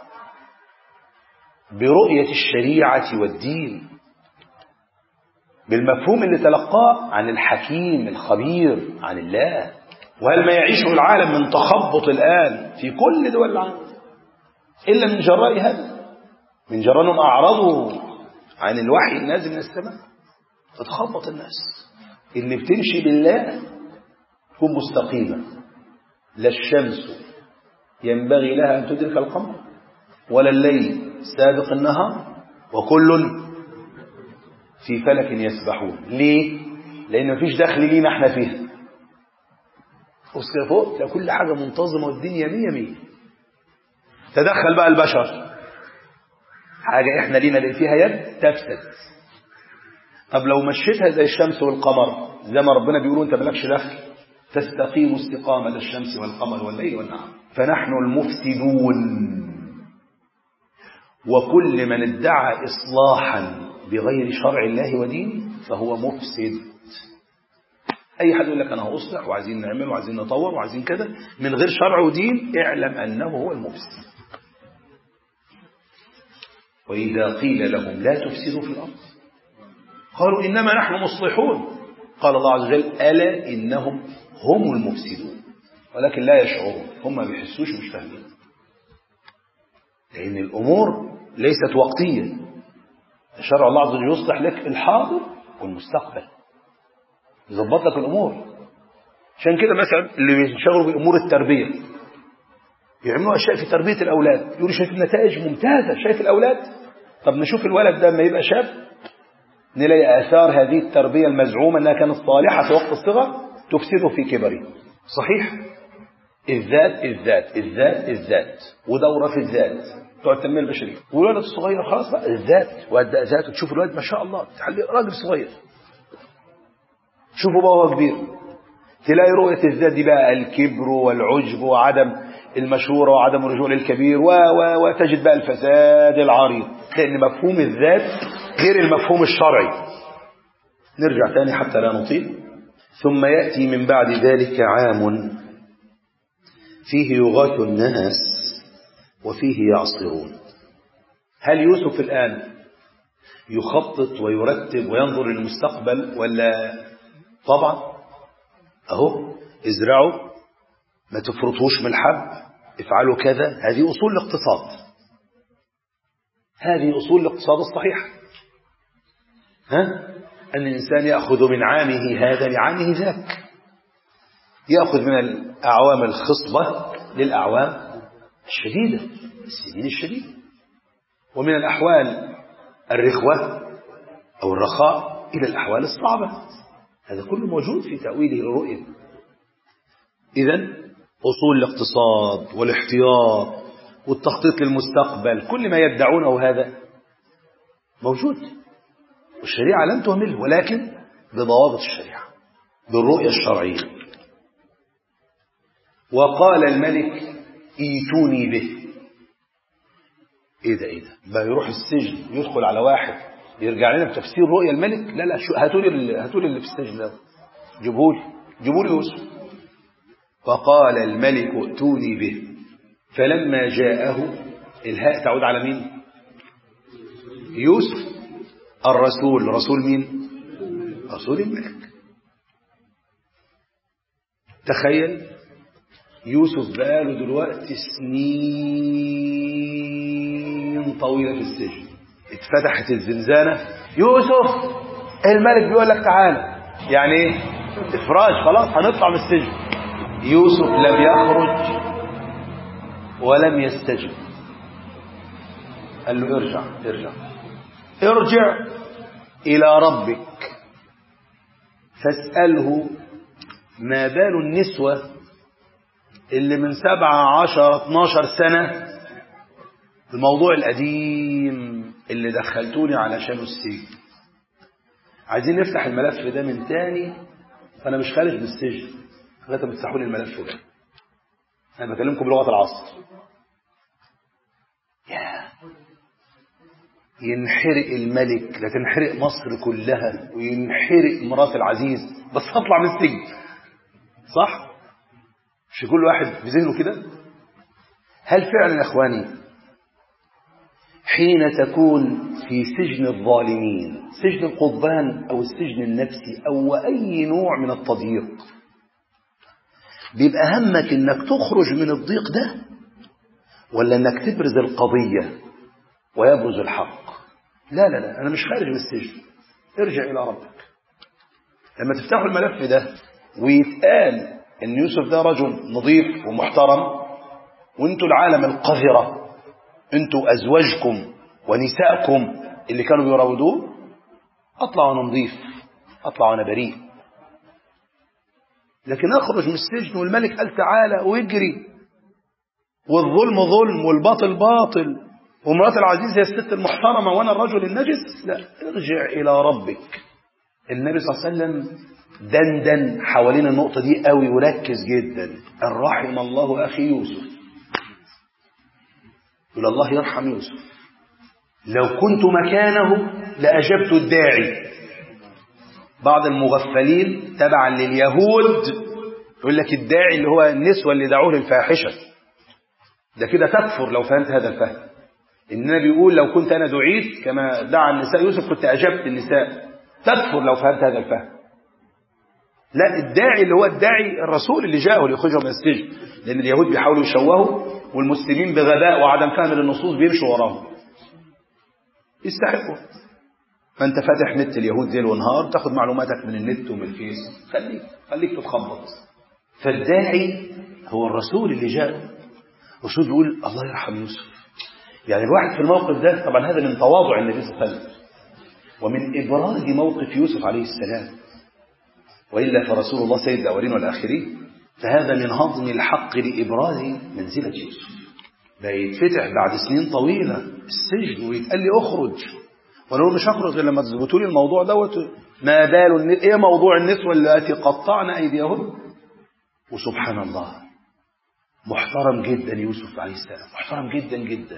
برؤية الشريعة والدين بالمفهوم اللي تلقاه عن الحكيم الخبير عن الله وهل ما يعيشه العالم من تخبط الآن في كل دول العالم إلا من جراء هذا من جراء أنهم أعرضوا عن الوحي النازل من السماء تتخبط الناس اللي بتمشي بالله تكون مستقيمة لا الشمس ينبغي لها أن تدرك القمر ولا الليل سابق النهار وكل في فلك يسبحون ليه؟ لأن مفيش دخل لينا احنا فيها بص كده فوق تلاقي كل حاجة منتظمة والدنيا مية مية تدخل بقى البشر حاجة احنا لينا فيها يد تفسد طب لو مشيتها زي الشمس والقمر زي ما ربنا بيقول انت مالكش دخل تستقيم استقامة الشمس والقمر والليل والنهار فنحن المفسدون وكل من ادعى إصلاحا بغير شرع الله ودينه فهو مفسد أي حد يقول لك أنا هأصلح وعايزين نعمل وعايزين نطور وعايزين كذا من غير شرع ودين اعلم أنه هو المفسد وإذا قيل لهم لا تفسدوا في الأرض قالوا إنما نحن مصلحون قال الله عز وجل ألا إنهم هم المفسدون ولكن لا يشعرون هم ما بيحسوش مش فاهمين لأن الأمور ليست وقتية شرع الله عز وجل يصلح لك الحاضر والمستقبل يظبط لك الأمور عشان كده مثلا اللي بينشغلوا بأمور التربية يعملوا أشياء في تربية الأولاد يقولوا شايف النتائج ممتازة شايف الأولاد طب نشوف الولد ده لما يبقى شاب نلاقي آثار هذه التربية المزعومة أنها كانت صالحة في وقت الصغر تفسده في كبره صحيح الذات الذات الذات الذات ودورة في الذات بتوع التنمية البشرية والولد الصغير خلاص بقى الذات وأداء ذاته تشوف الولد ما شاء الله تحلي راجل صغير شوفوا بقى هو كبير تلاقي رؤية الذات دي بقى الكبر والعجب وعدم المشورة وعدم الرجوع للكبير و و وتجد بقى الفساد العريض لأن مفهوم الذات غير المفهوم الشرعي نرجع تاني حتى لا نطيل ثم يأتي من بعد ذلك عام فيه يغاث الناس وفيه يعصرون هل يوسف الآن يخطط ويرتب وينظر للمستقبل ولا طبعا أهو ازرعوا ما تفرطوش من الحب افعلوا كذا هذه أصول الاقتصاد هذه أصول الاقتصاد الصحيحة ها؟ أن الإنسان يأخذ من عامه هذا لعامه ذاك يأخذ من الأعوام الخصبة للأعوام الشديدة السنين الشديدة ومن الأحوال الرخوة أو الرخاء إلى الأحوال الصعبة هذا كله موجود في تأويله الرؤية إذا أصول الاقتصاد والاحتياط والتخطيط للمستقبل كل ما يدعونه هذا موجود والشريعة لم تهمله ولكن بضوابط الشريعة بالرؤية الشرعية وقال الملك ايتوني به ايه ده ايه ده بقى يروح السجن يدخل على واحد يرجع لنا بتفسير رؤيا الملك لا لا شو هاتوا لي هاتوا لي اللي في السجن ده جيبوا لي جيبوا لي يوسف فقال الملك ائتوني به فلما جاءه الهاء تعود على مين يوسف الرسول رسول مين رسول الملك تخيل يوسف بقاله دلوقتي سنين طويلة في السجن اتفتحت الزنزانة يوسف الملك بيقول لك تعالى يعني ايه افراج خلاص هنطلع من السجن يوسف لم يخرج ولم يستجب قال له ارجع ارجع ارجع إلى ربك فاسأله ما بال النسوة اللي من سبعة عشر اتناشر سنة الموضوع القديم اللي دخلتوني علشان السجن عايزين نفتح الملف ده من تاني فأنا مش خارج من السجن لغاية ما تفتحوا لي الملف ده أنا بكلمكم بلغة العصر يا ينحرق الملك لا تنحرق مصر كلها وينحرق مرات العزيز بس هطلع من السجن صح مش كل واحد في ذهنه كده هل فعلا يا اخواني حين تكون في سجن الظالمين سجن القضبان او السجن النفسي او اي نوع من التضييق بيبقى همك انك تخرج من الضيق ده ولا انك تبرز القضية ويبرز الحق لا لا لا انا مش خارج من السجن ارجع الى ربك لما تفتحوا الملف ده ويتقال ان يوسف ده رجل نظيف ومحترم وانتوا العالم القذرة انتوا ازواجكم ونسائكم اللي كانوا بيراودوه اطلع وانا نظيف اطلع وانا بريء لكن اخرج من السجن والملك قال تعالى واجري والظلم ظلم والباطل باطل ومرات العزيز هي الست المحترمة وانا الرجل النجس لا ارجع الى ربك النبي صلى الله عليه وسلم دندن حوالين النقطة دي قوي وركز جدا الرحم الله أخي يوسف يقول الله يرحم يوسف لو كنت مكانه لأجبت الداعي بعض المغفلين تبعا لليهود يقول لك الداعي اللي هو النسوة اللي دعوه للفاحشة ده كده تكفر لو فهمت هذا الفهم إننا بيقول لو كنت أنا دعيت كما دعا النساء يوسف كنت أجبت النساء تكفر لو فهمت هذا الفهم لا الداعي اللي هو الداعي الرسول اللي جاءه ليخرجه من السجن لأن اليهود بيحاولوا يشوهوا والمسلمين بغباء وعدم فهم للنصوص بيمشوا وراهم يستحقوا فانت فاتح نت اليهود ليل ونهار تاخد معلوماتك من النت ومن الفيس خليك خليك تتخبط فالداعي هو الرسول اللي جاء الرسول بيقول الله يرحم يوسف يعني الواحد في الموقف ده طبعا هذا من تواضع النبي صلى الله عليه وسلم ومن إبراز موقف يوسف عليه السلام وإلا فرسول الله سيد الأولين والآخرين فهذا من هضم الحق لإبراز منزلة يوسف ده يتفتح بعد سنين طويلة السجن ويتقال لي اخرج ولو مش هخرج غير لما تظبطوا لي الموضوع دوت ما بال الن... ايه موضوع النسوة اللاتي قطعن ايديهن وسبحان الله محترم جدا يوسف عليه السلام محترم جدا جدا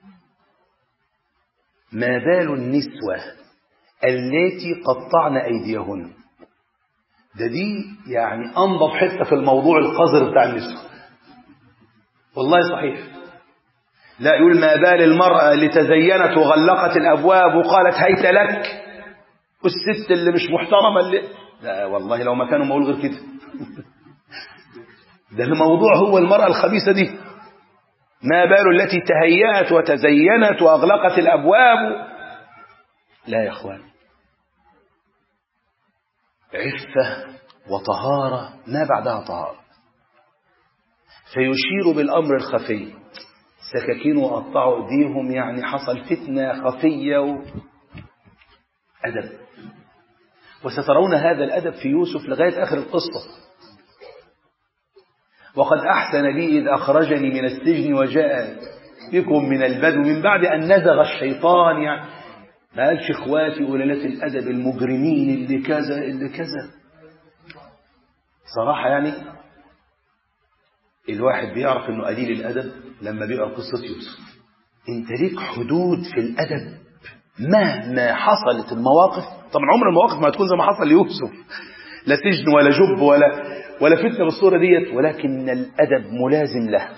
ما بال النسوة اللاتي قطعن ايديهن ده دي يعني انضف حته في الموضوع القذر بتاع النسوة والله صحيح لا يقول ما بال المرأة اللي تزينت وغلقت الأبواب وقالت هيت لك والست اللي مش محترمة اللي لا والله لو ما كانوا ما غير كده ده الموضوع هو المرأة الخبيثة دي ما بال التي تهيأت وتزينت وأغلقت الأبواب لا يا أخوان عفة وطهارة ما بعدها طهارة فيشير بالأمر الخفي سكاكين وقطعوا ايديهم يعني حصل فتنة خفية و... أدب وسترون هذا الأدب في يوسف لغاية آخر القصة وقد أحسن لي إذ أخرجني من السجن وجاء بكم من البدو من بعد أن نزغ الشيطان يعني ما قالش إخواتي قلالات الأدب المجرمين اللي كذا اللي كذا صراحة يعني الواحد بيعرف انه قليل الادب لما بيقرا قصه يوسف انت ليك حدود في الادب مهما حصلت المواقف طبعا عمر المواقف ما هتكون زي ما حصل ليوسف لا سجن ولا جب ولا ولا فتنه بالصوره ديت ولكن الادب ملازم له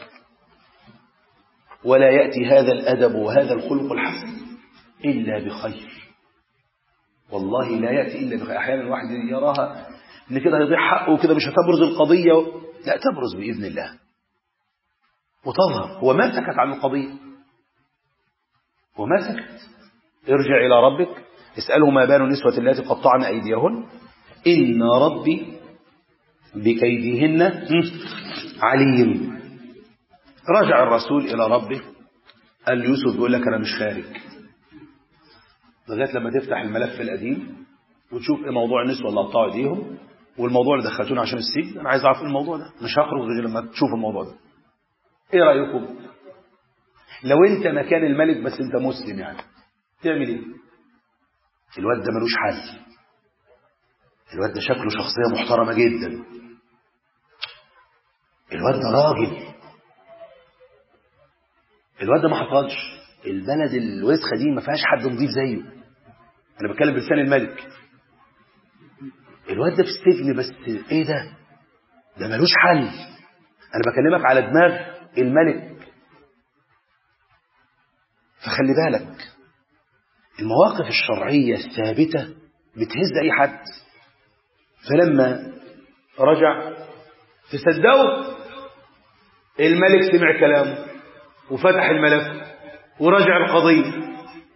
ولا ياتي هذا الادب وهذا الخلق الحسن الا بخير والله لا ياتي الا بخير احيانا الواحد يراها ان كده هيضيع حقه وكده مش هتبرز القضيه لا تبرز بإذن الله وتظهر هو ما سكت عن القضية هو ما سكت ارجع إلى ربك اسأله ما بال النسوة التي قطعن أيديهن إن ربي بكيدهن عليم رجع الرسول إلى ربه قال يوسف بيقول لك أنا مش خارج لغاية لما تفتح الملف القديم وتشوف ايه موضوع النسوة اللي قطعوا ايديهم والموضوع اللي دخلتوني عشان السجن انا عايز اعرف الموضوع ده مش هخرج غير لما تشوف الموضوع ده ايه رايكم لو انت مكان الملك بس انت مسلم يعني تعمل ايه الواد ده ملوش حل الواد ده شكله شخصيه محترمه جدا الواد ده راجل الواد ده ما حصلش البلد الوسخه دي ما فيهاش حد نظيف زيه انا بتكلم بلسان الملك الواد ده في السجن بس ايه ده ده ملوش حل انا بكلمك على دماغ الملك فخلي بالك المواقف الشرعية الثابتة بتهز أي حد فلما رجع تصدقوا الملك سمع كلامه وفتح الملف ورجع القضية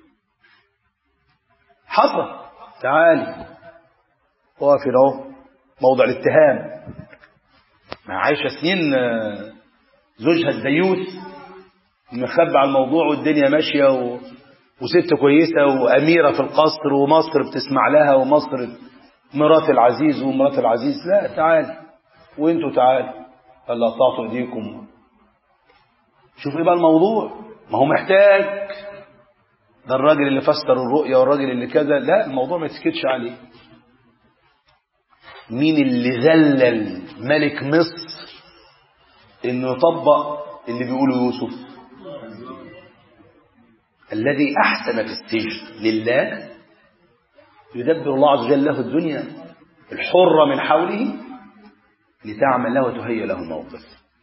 حصل تعالي واقف اهو موضع الاتهام مع عايشة سنين زوجها الديوث مخبى على الموضوع والدنيا ماشية و... وست كويسة وأميرة في القصر ومصر بتسمع لها ومصر مرات العزيز ومرات العزيز لا تعالي وانتوا تعالوا قال لا تعطوا ايديكم شوف ايه بقى الموضوع ما هو محتاج ده الراجل اللي فسر الرؤيا والراجل اللي كذا لا الموضوع ما يتسكتش عليه مين اللي ذلل ملك مصر انه يطبق اللي بيقوله يوسف الذي احسن في السجن لله يدبر الله عز وجل له الدنيا الحرة من حوله لتعمل له وتهيئ له الموقف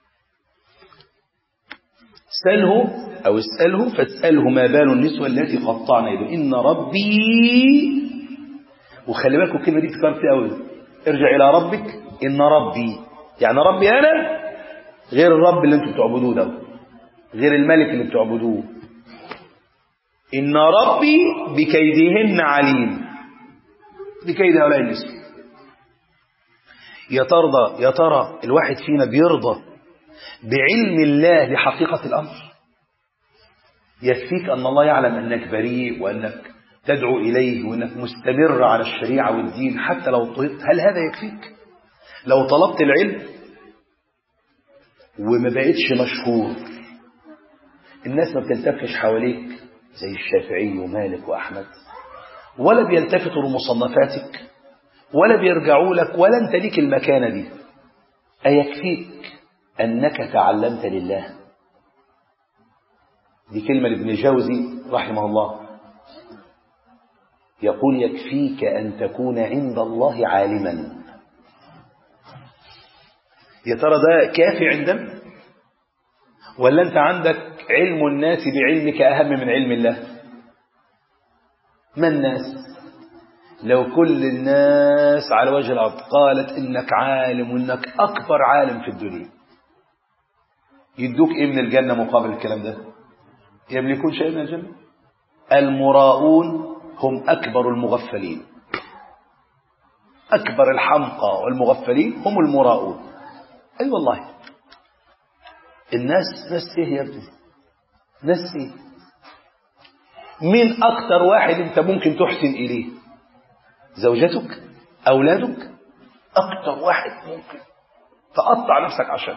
سأله أو اسأله فاسأله ما بال النسوة التي قطعن يده إن ربي وخلي بالكم الكلمة دي تكررت قوي ارجع إلى ربك إن ربي يعني ربي أنا غير الرب اللي انتم بتعبدوه ده غير الملك اللي بتعبدوه إن ربي بكيدهن عليم بكيد هؤلاء النسوة يا ترضى يا ترى الواحد فينا بيرضى بعلم الله لحقيقة الأمر يكفيك أن الله يعلم أنك بريء وأنك تدعو إليه وأنك مستمر على الشريعة والدين حتى لو اضطهدت هل هذا يكفيك لو طلبت العلم وما بقتش مشهور الناس ما بتلتفش حواليك زي الشافعي ومالك وأحمد ولا بيلتفتوا لمصنفاتك ولا بيرجعوا لك ولا انت ليك المكانة دي أيكفيك أنك تعلمت لله دي كلمة لابن جوزي رحمه الله يقول يكفيك أن تكون عند الله عالما يا ترى ده كافي عندنا ولا أنت عندك علم الناس بعلمك أهم من علم الله ما الناس لو كل الناس على وجه الأرض قالت إنك عالم وإنك أكبر عالم في الدنيا يدوك إيه من الجنة مقابل الكلام ده يملكون شيء من الجنة المراؤون هم أكبر المغفلين أكبر الحمقى والمغفلين هم المراؤون أي أيوة والله الناس ناس إيه يا ابني ناس إيه مين أكتر واحد أنت ممكن تحسن إليه زوجتك أولادك أكتر واحد ممكن تقطع نفسك عشان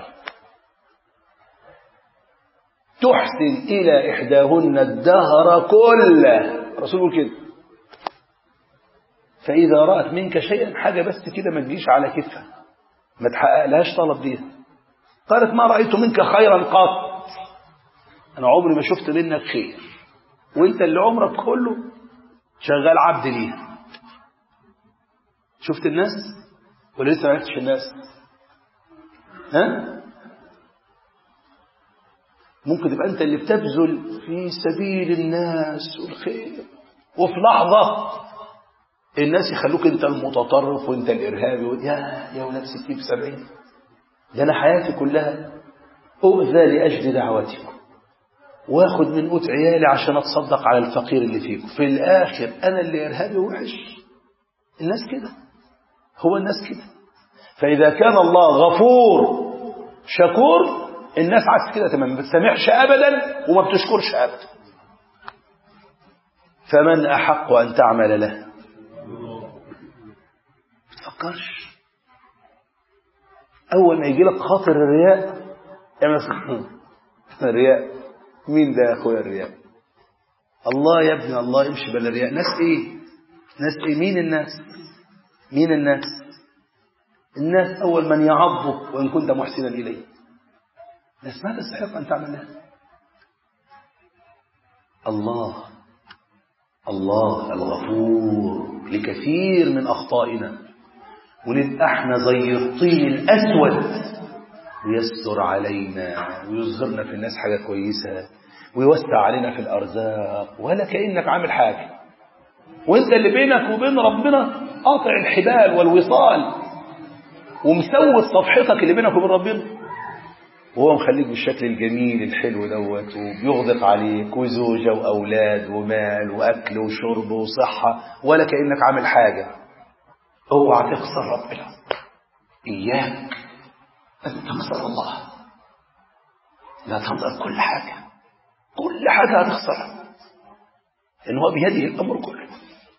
تحسن إلى إحداهن الدهر كله رسول يقول كده فإذا رأت منك شيئا حاجة بس كده ما تجيش على كتفها ما تحققلهاش طلب بيها قالت ما رأيت منك خيرا قط أنا عمري ما شفت منك خير وانت اللي عمرك كله شغال عبد ليها شفت الناس ولا لسه ما عرفتش الناس ها ممكن تبقى انت اللي بتبذل في سبيل الناس والخير وفي لحظة الناس يخلوك انت المتطرف وانت الارهابي و... يا يا ولاد ستين في سبعين ده انا حياتي كلها اؤذى لاجل دعوتكم واخد من قوت عيالي عشان اتصدق على الفقير اللي فيكم في الاخر انا اللي ارهابي وحش الناس كده هو الناس كده فاذا كان الله غفور شكور الناس عكس كده تماما ما بتسامحش ابدا وما بتشكرش ابدا فمن احق ان تعمل له تفكرش اول ما يجي لك خاطر الرياء اعمل الرياء مين ده يا اخويا الرياء الله يا ابني الله امشي بلا رياء ناس ايه ناس ايه مين الناس مين الناس الناس اول من يعضك وان كنت محسنا اليه ناس ما تستحق ان تعمل لها الله الله الغفور لكثير من اخطائنا ونبقى احنا زي الطين الاسود ويستر علينا ويظهرنا في الناس حاجة كويسة ويوسع علينا في الأرزاق ولا كأنك عامل حاجة وانت اللي بينك وبين ربنا قاطع الحبال والوصال ومسوي صفحتك اللي بينك وبين ربنا وهو مخليك بالشكل الجميل الحلو دوت وبيغدق عليك وزوجة وأولاد ومال وأكل وشرب وصحة ولا كأنك عامل حاجة اوعى تخسر ربنا إياك أن تخسر الله لا تخسر كل حاجة كل حاجة هتخسرها إن هو بيده الأمر كله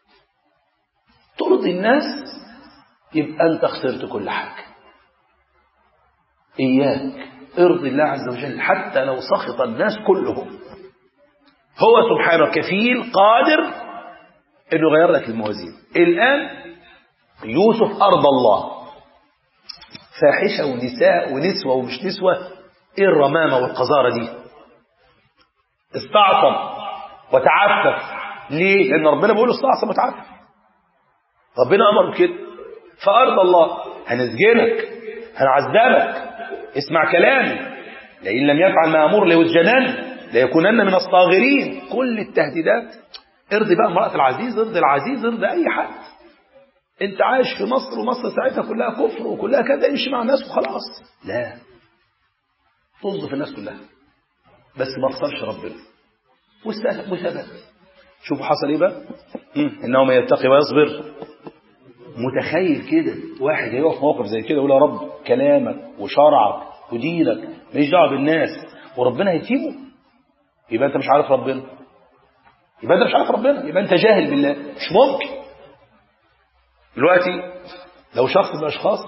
ترضي الناس يبقى أنت خسرت كل حاجة إياك ارضي الله عز وجل حتى لو سخط الناس كلهم هو سبحانه كفيل قادر انه يغير لك الموازين الان يوسف ارض الله فاحشه ونساء ونسوه ومش نسوه ايه الرمامه والقذاره دي استعصم وتعفف ليه لان ربنا بيقول استعصم وتعفف ربنا امر بكده فارض الله هنسجنك هنعذبك اسمع كلامي لئن لم يفعل ما امر ليسجنن ليكونن من الصاغرين كل التهديدات ارضي بقى امرأة العزيز ارضي العزيز ارضي أي حد انت عايش في مصر ومصر ساعتها كلها كفر وكلها كذا امشي مع الناس وخلاص لا طز في الناس كلها بس ما اخسرش ربنا وثبت شوفوا حصل ايه بقى انه من يتقي ويصبر متخيل كده واحد هيقف موقف زي كده يقول يا رب كلامك وشرعك ودينك ماليش دعوه بالناس وربنا هيسيبه يبقى انت مش عارف ربنا يبقى انت مش عارف ربنا يبقى انت جاهل بالله مش ممكن دلوقتي لو شخص من الاشخاص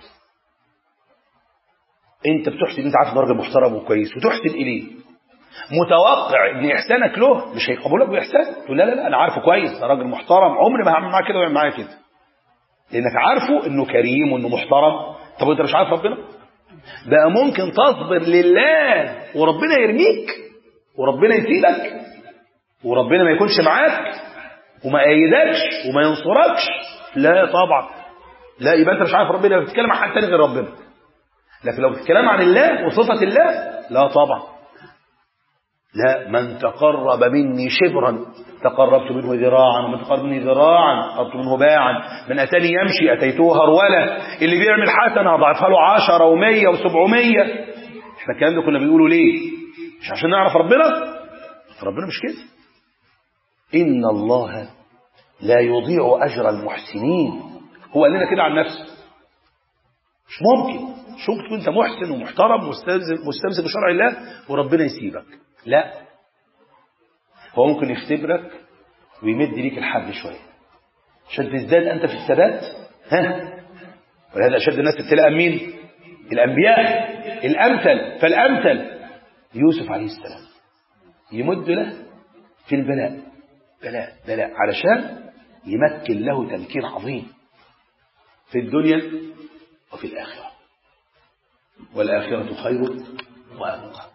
انت بتحسن انت عارف درجه محترم وكويس وتحسن اليه متوقع ان احسانك له مش هيقبلك باحسان تقول لا لا لا انا عارفه كويس ده راجل محترم عمري ما هعمل معاه كده ويعمل معايا كده لانك عارفه انه كريم وانه محترم طب وانت مش عارف ربنا بقى ممكن تصبر لله وربنا يرميك وربنا يسيبك وربنا ما يكونش معاك وما يأيدكش وما ينصركش لا طبعا لا يبقى انت مش عارف ربنا بتتكلم عن حد تاني غير ربنا لكن لو بتتكلم عن الله وصفة الله لا طبعا لا من تقرب مني شبرا تقربت منه ذراعا ومن تقرب مني ذراعا قربت منه باعا من أتاني يمشي أتيته هرولة اللي بيعمل حسنة أضعفها له عشرة ومية وسبعمية احنا الكلام ده كنا بنقوله ليه مش عشان نعرف ربنا ربنا مش كده إن الله لا يضيع أجر المحسنين هو قال لنا كده عن نفسه مش ممكن شوف تكون انت محسن ومحترم مستمسك بشرع الله وربنا يسيبك لا هو ممكن يختبرك ويمد ليك الحبل شويه عشان تزداد انت في الثبات ها ولهذا اشد الناس ابتلاء مين الانبياء الامثل فالامثل يوسف عليه السلام يمد له في البلاء بلاء بلاء علشان يمكن له تمكين عظيم في الدنيا وفي الآخرة والآخرة خير وأبقى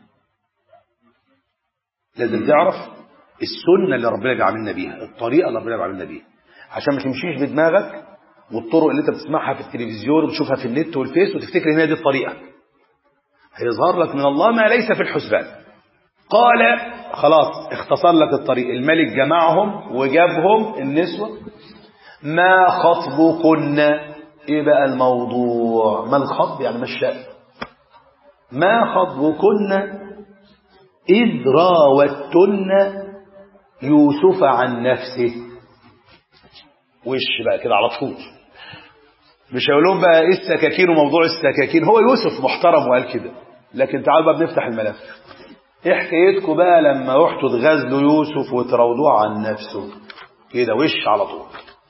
لازم تعرف السنة اللي ربنا بيعاملنا بيها الطريقة اللي ربنا بيعاملنا بيها عشان ما تمشيش بدماغك والطرق اللي انت بتسمعها في التلفزيون وبتشوفها في النت والفيس وتفتكر ان هي دي الطريقة هيظهر لك من الله ما ليس في الحسبان قال خلاص اختصر لك الطريق الملك جمعهم وجابهم النسوة ما خطبكن ايه بقى الموضوع ما الخطب يعني ما الشأن ما خطبكن إذ راوتن يوسف عن نفسه وش بقى كده على طول مش هيقول لهم بقى ايه السكاكين وموضوع السكاكين هو يوسف محترم وقال كده لكن تعالوا بقى بنفتح الملف ايه حكايتكم بقى لما رحتوا تغازلوا يوسف وتراودوه عن نفسه كده وش على طول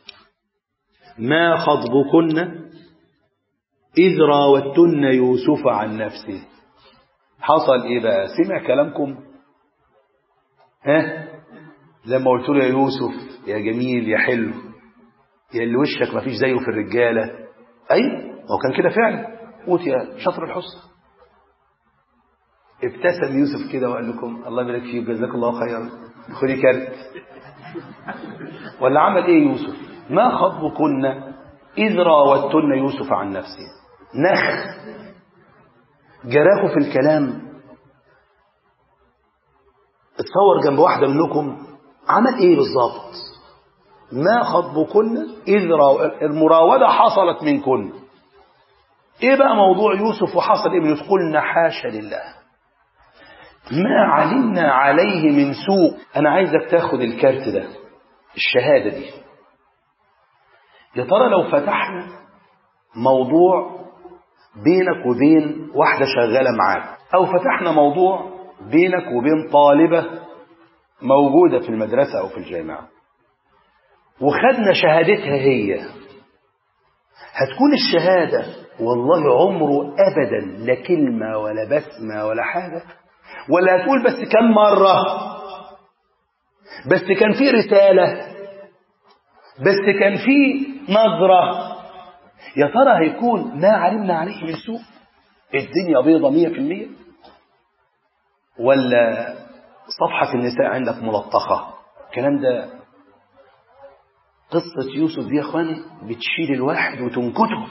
ما خطبكن إذ راوتن يوسف عن نفسه حصل ايه بقى سمع كلامكم ها لما قلت له يا يوسف يا جميل يا حلو يا اللي وشك ما فيش زيه في الرجاله اي هو كان كده فعلا قوت يا شطر الحسن ابتسم يوسف كده وقال لكم الله يبارك فيك جزاك الله خيرا خدي كارت ولا عمل ايه يوسف ما خطبكن اذ راوتن يوسف عن نفسه نخ جراه في الكلام اتصور جنب واحدة منكم عمل ايه بالظبط ما خطبكن إذ المراودة حصلت منكن ايه بقى موضوع يوسف وحصل ايه من يوسف قلنا حاشا لله ما علمنا عليه من سوء انا عايزك تاخد الكارت ده الشهادة دي يا ترى لو فتحنا موضوع بينك وبين واحدة شغالة معاك أو فتحنا موضوع بينك وبين طالبة موجودة في المدرسة أو في الجامعة وخدنا شهادتها هي هتكون الشهادة والله عمره أبدا لا كلمة ولا بسمة ولا حاجة ولا هتقول بس كم مرة بس كان في رسالة بس كان في نظرة يا ترى هيكون ما علمنا عليه من سوء الدنيا بيضة مية في المية ولا صفحة النساء عندك ملطخة الكلام ده قصة يوسف دي يا اخواني بتشيل الواحد وتنكته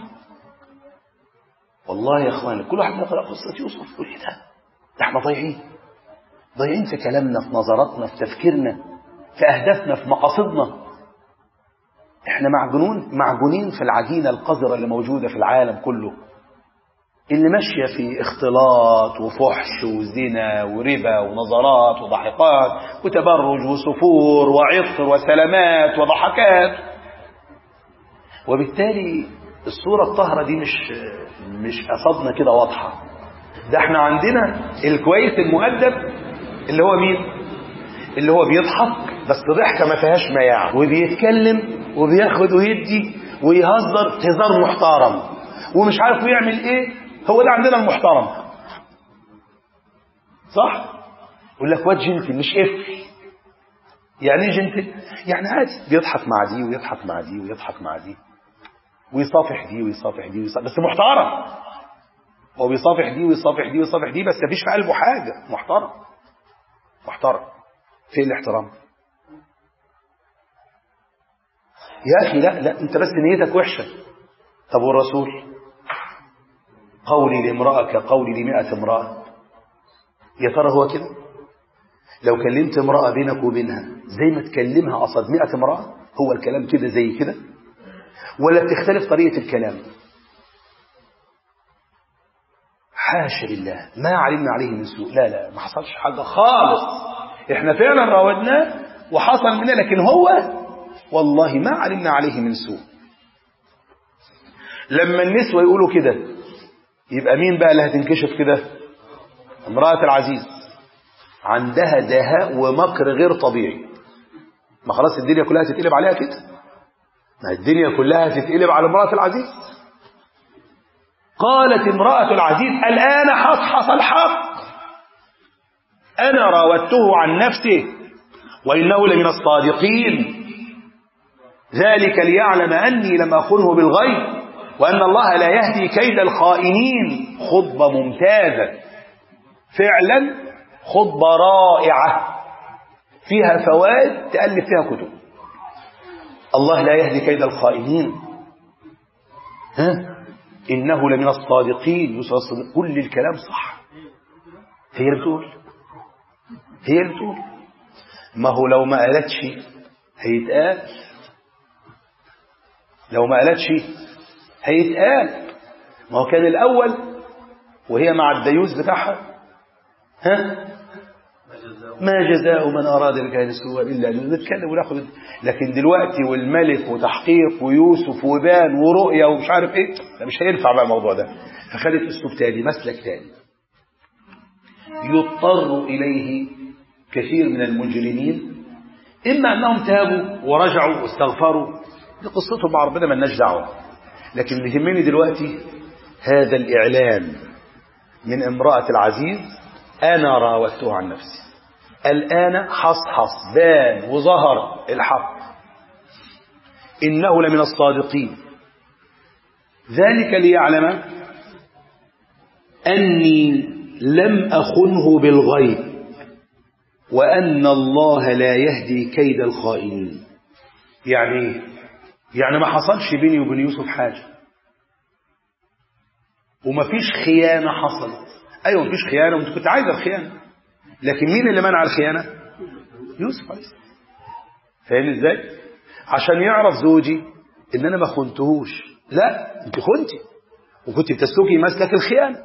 والله يا اخواني كل واحد يقرأ قصة يوسف يقول ايه ده ده احنا ضايعين ضايعين في كلامنا في نظراتنا في تفكيرنا في أهدافنا في مقاصدنا احنا معجنون معجونين في العجينة القذرة اللي موجودة في العالم كله اللي ماشية في اختلاط وفحش وزنا وربا ونظرات وضحكات وتبرج وسفور وعطر وسلامات وضحكات وبالتالي الصورة الطاهرة دي مش مش قصدنا كده واضحة ده احنا عندنا الكويس المؤدب اللي هو مين اللي هو بيضحك بس ضحكة ما فيهاش مياع وبيتكلم وبياخد ويدي ويهزر هزار محترم ومش عارف يعمل ايه هو ده عندنا المحترم صح يقول لك واد جنتي مش اف يعني ايه جنتي يعني عادي بيضحك مع دي ويضحك مع دي ويضحك مع دي ويصافح دي ويصافح دي ويصافح بس محترم هو بيصافح دي ويصافح دي ويصافح دي بس مفيش في قلبه حاجة محترم محترم فين الاحترام يا أخي لا لا أنت بس نيتك وحشة طب والرسول قولي لامرأة كقولي لمئة امرأة يا ترى هو كده لو كلمت امرأة بينك وبينها زي ما تكلمها قصد مئة امرأة هو الكلام كده زي كده ولا بتختلف طريقة الكلام حاشا لله ما علمنا عليه من سوء لا لا ما حصلش حاجة خالص احنا فعلا راودناه وحصل منه لكن هو والله ما علمنا عليه من سوء لما النسوة يقولوا كده يبقى مين بقى اللي هتنكشف كده امرأة العزيز عندها دهاء ومكر غير طبيعي ما خلاص الدنيا كلها تتقلب عليها كده ما الدنيا كلها تتقلب على امرأة العزيز قالت امرأة العزيز الآن حصحص الحق أنا راودته عن نفسه وإنه لمن الصادقين ذلك ليعلم أني لم أخنه بالغيب وأن الله لا يهدي كيد الخائنين خطبة ممتازة فعلا خطبة رائعة فيها فوائد تألف فيها كتب الله لا يهدي كيد الخائنين ها إنه لمن الصادقين يوسف الصديق كل الكلام صح هي اللي بتقول هي اللي بتقول ما هو لو ما قالتش هيتقال لو ما قالتش هيتقال ما هو كان الأول وهي مع الديوز بتاعها ها ما جزاء من أراد الكائن سوء إلا أن نتكلم وناخد لكن دلوقتي والملك وتحقيق ويوسف وبان ورؤية ومش عارف إيه ده مش هينفع بقى الموضوع ده فخدت أسلوب تاني مسلك تاني يضطر إليه كثير من المجرمين إما أنهم تابوا ورجعوا واستغفروا دي قصتهم مع ربنا مالناش دعوة لكن اللي يهمني دلوقتي هذا الإعلان من امرأة العزيز أنا راودته عن نفسي الآن حصحص بان وظهر الحق إنه لمن الصادقين ذلك ليعلم أني لم أخنه بالغيب وأن الله لا يهدي كيد الخائنين يعني يعني ما حصلش بيني وبين يوسف حاجة ومفيش خيانة حصلت أيوة مفيش خيانة وانت كنت عايز الخيانة لكن مين اللي منع الخيانة يوسف عليه السلام فاهم ازاي عشان يعرف زوجي ان انا ما خنتهوش لا انت خنتي وكنت بتسلكي مسلك الخيانة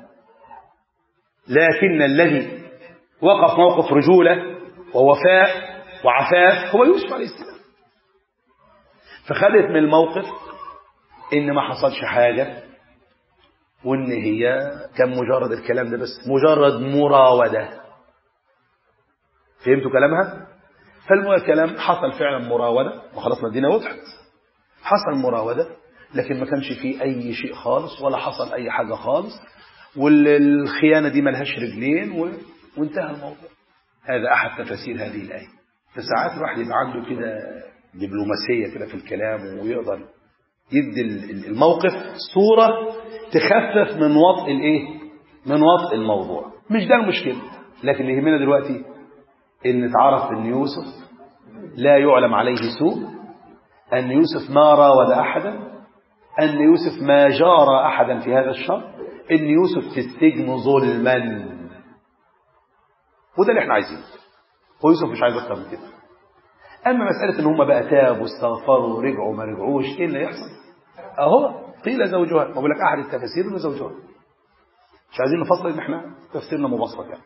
لكن الذي وقف موقف رجولة ووفاء وعفاف هو يوسف عليه السلام فخدت من الموقف ان ما حصلش حاجة وان هي كان مجرد الكلام ده بس مجرد مراودة فهمتوا كلامها فالكلام حصل فعلا مراودة وخلاص ما الدنيا وضحت حصل مراودة لكن ما كانش فيه أي شيء خالص ولا حصل أي حاجة خالص والخيانة دي ملهاش رجلين و... وانتهى الموضوع هذا أحد تفاسير هذه الآية فساعات الواحد يبقى عنده كده دبلوماسية كده في الكلام ويقدر يدي الموقف صورة تخفف من وطء الايه من وطء الموضوع مش ده المشكلة لكن اللي يهمنا دلوقتي ان تعرف ان يوسف لا يعلم عليه سوء ان يوسف ما راود احدا ان يوسف ما جار احدا في هذا الشر ان يوسف في السجن ظلما وده اللي احنا عايزينه هو يوسف مش عايز اكتر من كده اما مساله ان هم بقى تابوا واستغفروا ورجعوا ما رجعوش ايه اللي يحصل اهو قيل زوجها ما بقول لك احد التفاسير انه زوجها مش عايزين نفصل ان احنا تفسيرنا مبسط يعني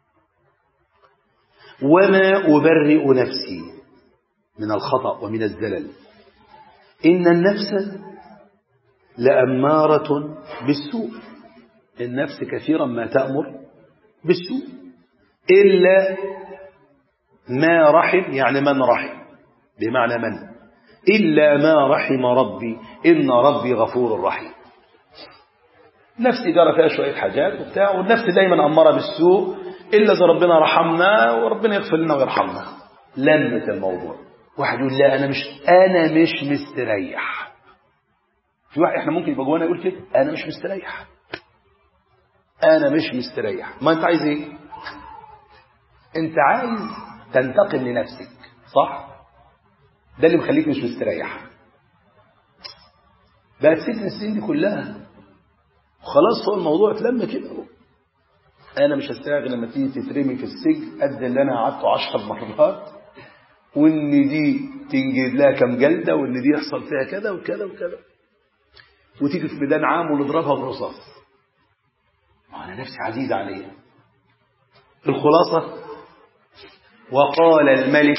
وما ابرئ نفسي من الخطا ومن الزلل ان النفس لاماره بالسوء النفس كثيرا ما تامر بالسوء الا ما رحم يعني من رحم بمعنى من إلا ما رحم ربي إن ربي غفور رحيم نفسي جرى فيها شوية حاجات وبتاع والنفس دايما أمارة بالسوء إلا إذا ربنا رحمنا وربنا يغفر لنا ويرحمنا لمة الموضوع واحد يقول لا أنا مش أنا مش مستريح في واحد إحنا ممكن يبقى جوانا يقول كده أنا مش مستريح أنا مش مستريح ما أنت عايز إيه؟ أنت عايز تنتقم لنفسك صح؟ ده اللي مخليك مش مستريح بقى ست السنين دي كلها وخلاص هو الموضوع اتلم كده انا مش هستريح لما تيجي تترمي في السجن قد اللي انا قعدته عشر مرات وان دي تنجد لها كم جلده وان دي يحصل فيها كذا وكذا وكذا وتيجي في ميدان عام ونضربها برصاص انا نفسي عزيزه عليا الخلاصه وقال الملك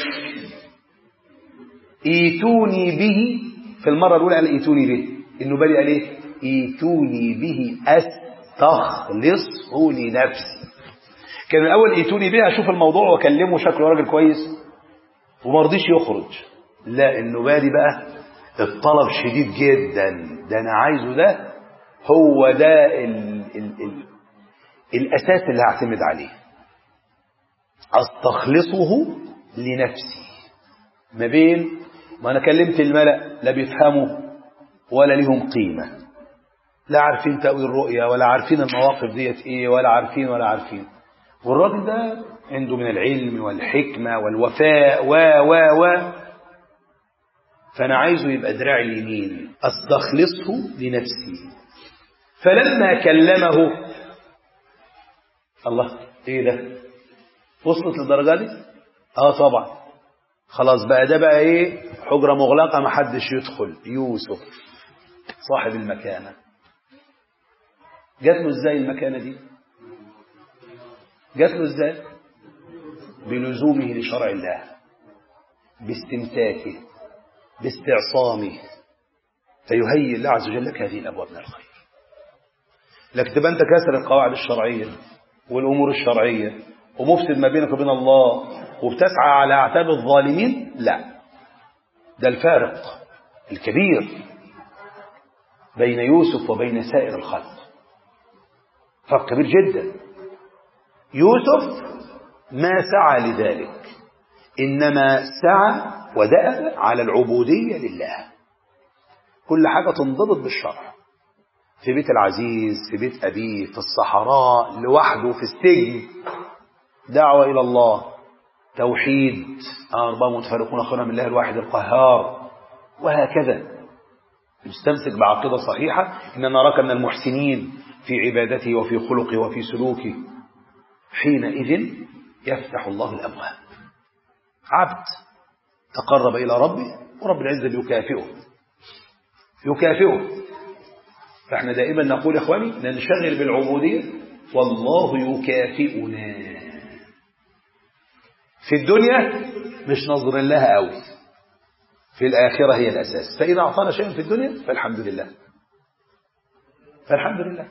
ايتوني به في المرة الأولى قال ايتوني به النبالي قال ايه ايتوني به استخلصه لنفسي كان الأول ايتوني به أشوف الموضوع وأكلمه شكله راجل كويس وما رضيش يخرج لا النبالي بقى الطلب شديد جدا ده أنا عايزه ده هو ده ال ال ال الأساس اللي هعتمد عليه أستخلصه لنفسي ما بين ما أنا كلمت الملأ لا بيفهموا ولا ليهم قيمة لا عارفين تأويل الرؤية ولا عارفين المواقف ديت إيه ولا عارفين ولا عارفين والراجل ده عنده من العلم والحكمة والوفاء و و و فأنا عايزه يبقى دراع اليمين أستخلصه لنفسي فلما كلمه الله إيه ده وصلت للدرجة دي آه طبعا خلاص بقى ده بقى ايه حجرة مغلقة ما حدش يدخل يوسف صاحب المكانة جات له ازاي المكانة دي جات له ازاي بلزومه لشرع الله باستمساكه باستعصامه فيهيئ الله عز وجل لك هذه الابواب من الخير لكن تبقى انت كاسر القواعد الشرعيه والامور الشرعيه ومفسد ما بينك وبين الله وبتسعى على اعتاب الظالمين لا ده الفارق الكبير بين يوسف وبين سائر الخلق فرق كبير جدا يوسف ما سعى لذلك إنما سعى ودأب على العبودية لله كل حاجة تنضبط بالشرع في بيت العزيز في بيت أبيه في الصحراء لوحده في السجن دعوة إلى الله توحيد أربعة متفرقون خيرا من الله الواحد القهار وهكذا يستمسك بعقيدة صحيحة إن نراك من المحسنين في عبادته وفي خلقه وفي سلوكه حينئذ يفتح الله الأبواب عبد تقرب إلى ربه ورب العزة يكافئه يكافئه فاحنا دائما نقول إخواني ننشغل بالعبودية والله يكافئنا في الدنيا مش نظر لها قوي في الآخرة هي الأساس فإذا أعطانا شيئا في الدنيا فالحمد لله فالحمد لله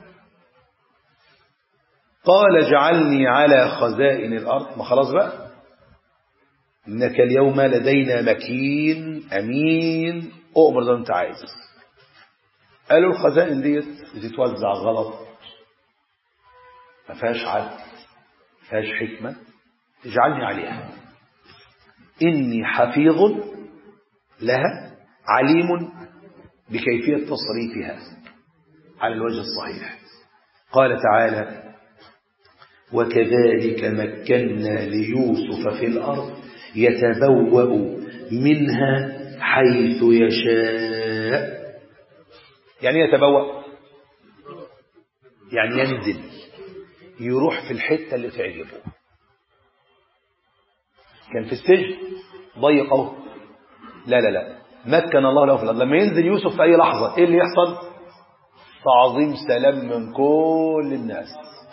قال اجعلني على خزائن الأرض ما خلاص بقى إنك اليوم لدينا مكين أمين أؤمر ده أنت عايز قالوا الخزائن ديت بتتوزع غلط ما فيهاش عدل ما فيهاش حكمة اجعلني عليها إني حفيظ لها عليم بكيفية تصريفها على الوجه الصحيح قال تعالى وكذلك مكنا ليوسف في الأرض يتبوأ منها حيث يشاء يعني يتبوأ يعني ينزل يروح في الحتة اللي تعجبه كان في السجن ضيق اهو لا لا لا مكن الله له في الأرض لما ينزل يوسف في أي لحظة إيه اللي يحصل تعظيم سلام من كل الناس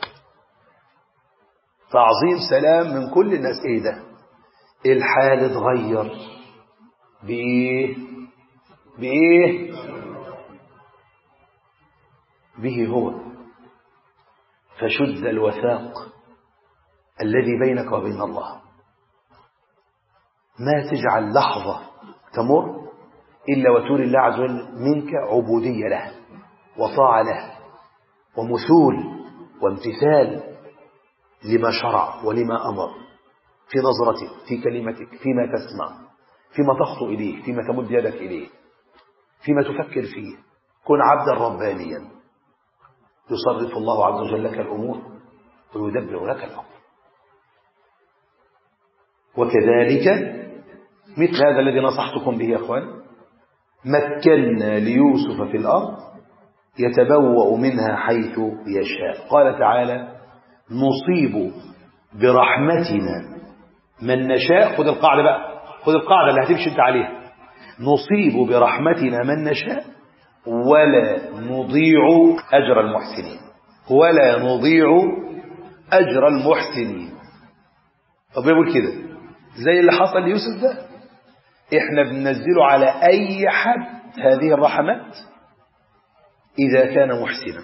تعظيم سلام من كل الناس ايه ده الحال اتغير بايه بايه به هو فشد الوثاق الذي بينك وبين الله ما تجعل لحظة تمر إلا وتولي الله عز وجل منك عبودية له وطاعة له ومثول وامتثال لما شرع ولما أمر في نظرتك في كلمتك فيما تسمع فيما تخطو إليه فيما تمد يدك إليه فيما تفكر فيه كن عبدا ربانيا يصرف الله عز وجل لك الأمور ويدبر لك الأمر وكذلك مثل هذا الذي نصحتكم به يا أخوان مكنا ليوسف في الأرض يتبوأ منها حيث يشاء قال تعالى نصيب برحمتنا من نشاء خذ القاعدة بقى خذ القاعدة اللي هتمشي انت عليها نصيب برحمتنا من نشاء ولا نضيع أجر المحسنين ولا نضيع أجر المحسنين طب يقول كده زي اللي حصل ليوسف ده احنا بننزله على أي حد هذه الرحمات إذا كان محسنا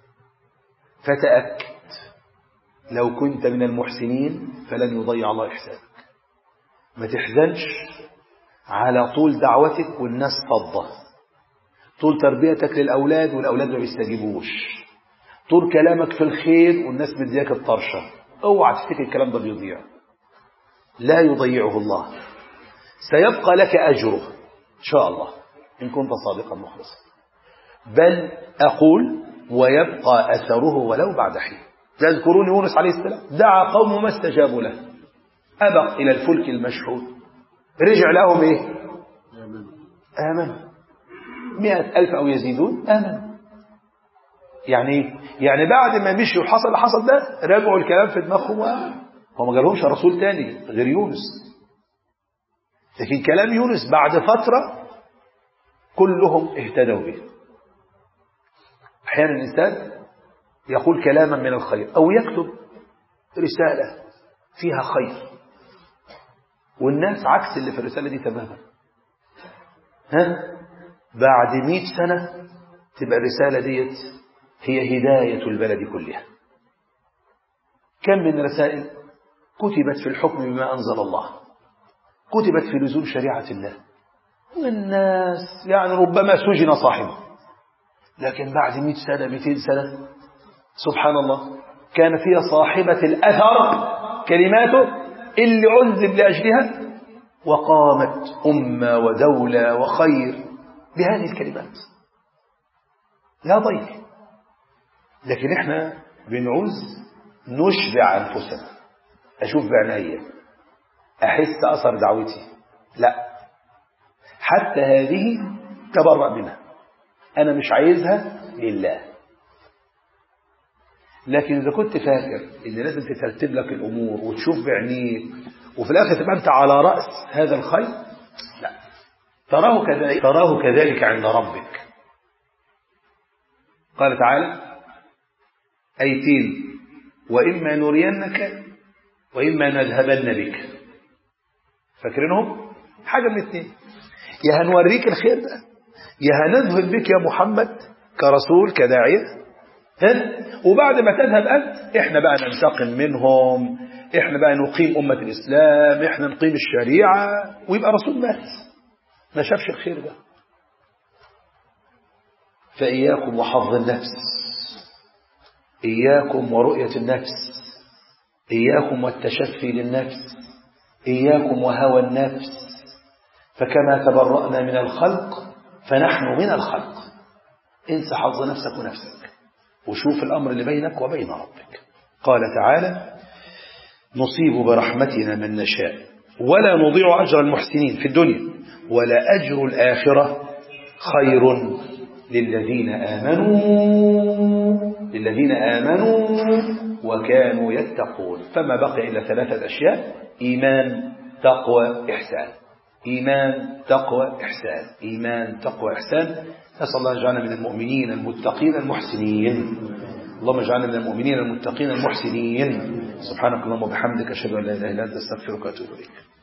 فتأكد لو كنت من المحسنين فلن يضيع الله إحسانك ما تحزنش على طول دعوتك والناس فضة طول تربيتك للأولاد والأولاد ما بيستجيبوش طول كلامك في الخير والناس مدياك الطرشة اوعى تفتكر الكلام ده بيضيع لا يضيعه الله سيبقى لك أجره إن شاء الله إن كنت صادقا مخلصا بل أقول ويبقى أثره ولو بعد حين تذكرون يونس عليه السلام دعا قومه ما استجابوا له أبق إلى الفلك المشحون رجع لهم إيه آمنوا مئة ألف أو يزيدون آمنوا يعني يعني بعد ما مشي وحصل اللي حصل ده راجعوا الكلام في دماغهم وآمنوا هو ما جالهمش رسول تاني غير يونس لكن كلام يونس بعد فترة كلهم اهتدوا به أحيانا الإنسان يقول كلاما من الخير أو يكتب رسالة فيها خير والناس عكس اللي في الرسالة دي تماما ها بعد مئة سنة تبقى الرسالة ديت هي هداية البلد كلها كم من رسائل كتبت في الحكم بما أنزل الله كتبت في لزوم شريعة الله والناس يعني ربما سجن صاحبه لكن بعد مئة سنة مئتين سنة سبحان الله كان فيها صاحبة الأثر كلماته اللي عذب لأجلها وقامت أمة ودولة وخير بهذه الكلمات لا ضير لكن احنا بنعوز نشبع أنفسنا أشوف بعناية أحس أثر دعوتي لا حتى هذه تبرأ منها أنا مش عايزها لله لكن إذا كنت فاكر إن لازم تترتب لك الأمور وتشوف بعينيك وفي الآخر تبقى أنت على رأس هذا الخير لا تراه كذلك, تراه كذلك عند ربك قال تعالى أيتين وإما نرينك وإما نذهبن بك فاكرينهم حاجة من الاثنين يا هنوريك الخير ده يا هنذهب بك يا محمد كرسول كداعية ها وبعد ما تذهب أنت إحنا بقى ننتقم منهم إحنا بقى نقيم أمة الإسلام إحنا نقيم الشريعة ويبقى رسول مات ما شافش الخير ده فإياكم وحظ النفس إياكم ورؤية النفس إياكم والتشفي للنفس إياكم وهوى النفس فكما تبرأنا من الخلق فنحن من الخلق انسى حظ نفسك ونفسك وشوف الأمر اللي بينك وبين ربك قال تعالى نصيب برحمتنا من نشاء ولا نضيع أجر المحسنين في الدنيا ولا أجر الآخرة خير للذين آمنوا للذين آمنوا وكانوا يتقون فما بقي إلا ثلاثة أشياء إيمان تقوى إحسان إيمان تقوى إحسان إيمان تقوى إحسان نسأل الله يجعلنا من المؤمنين المتقين المحسنين اللهم اجعلنا من المؤمنين المتقين المحسنين سبحانك اللهم وبحمدك أشهد أن لا إله إلا أنت أستغفرك وأتوب إليك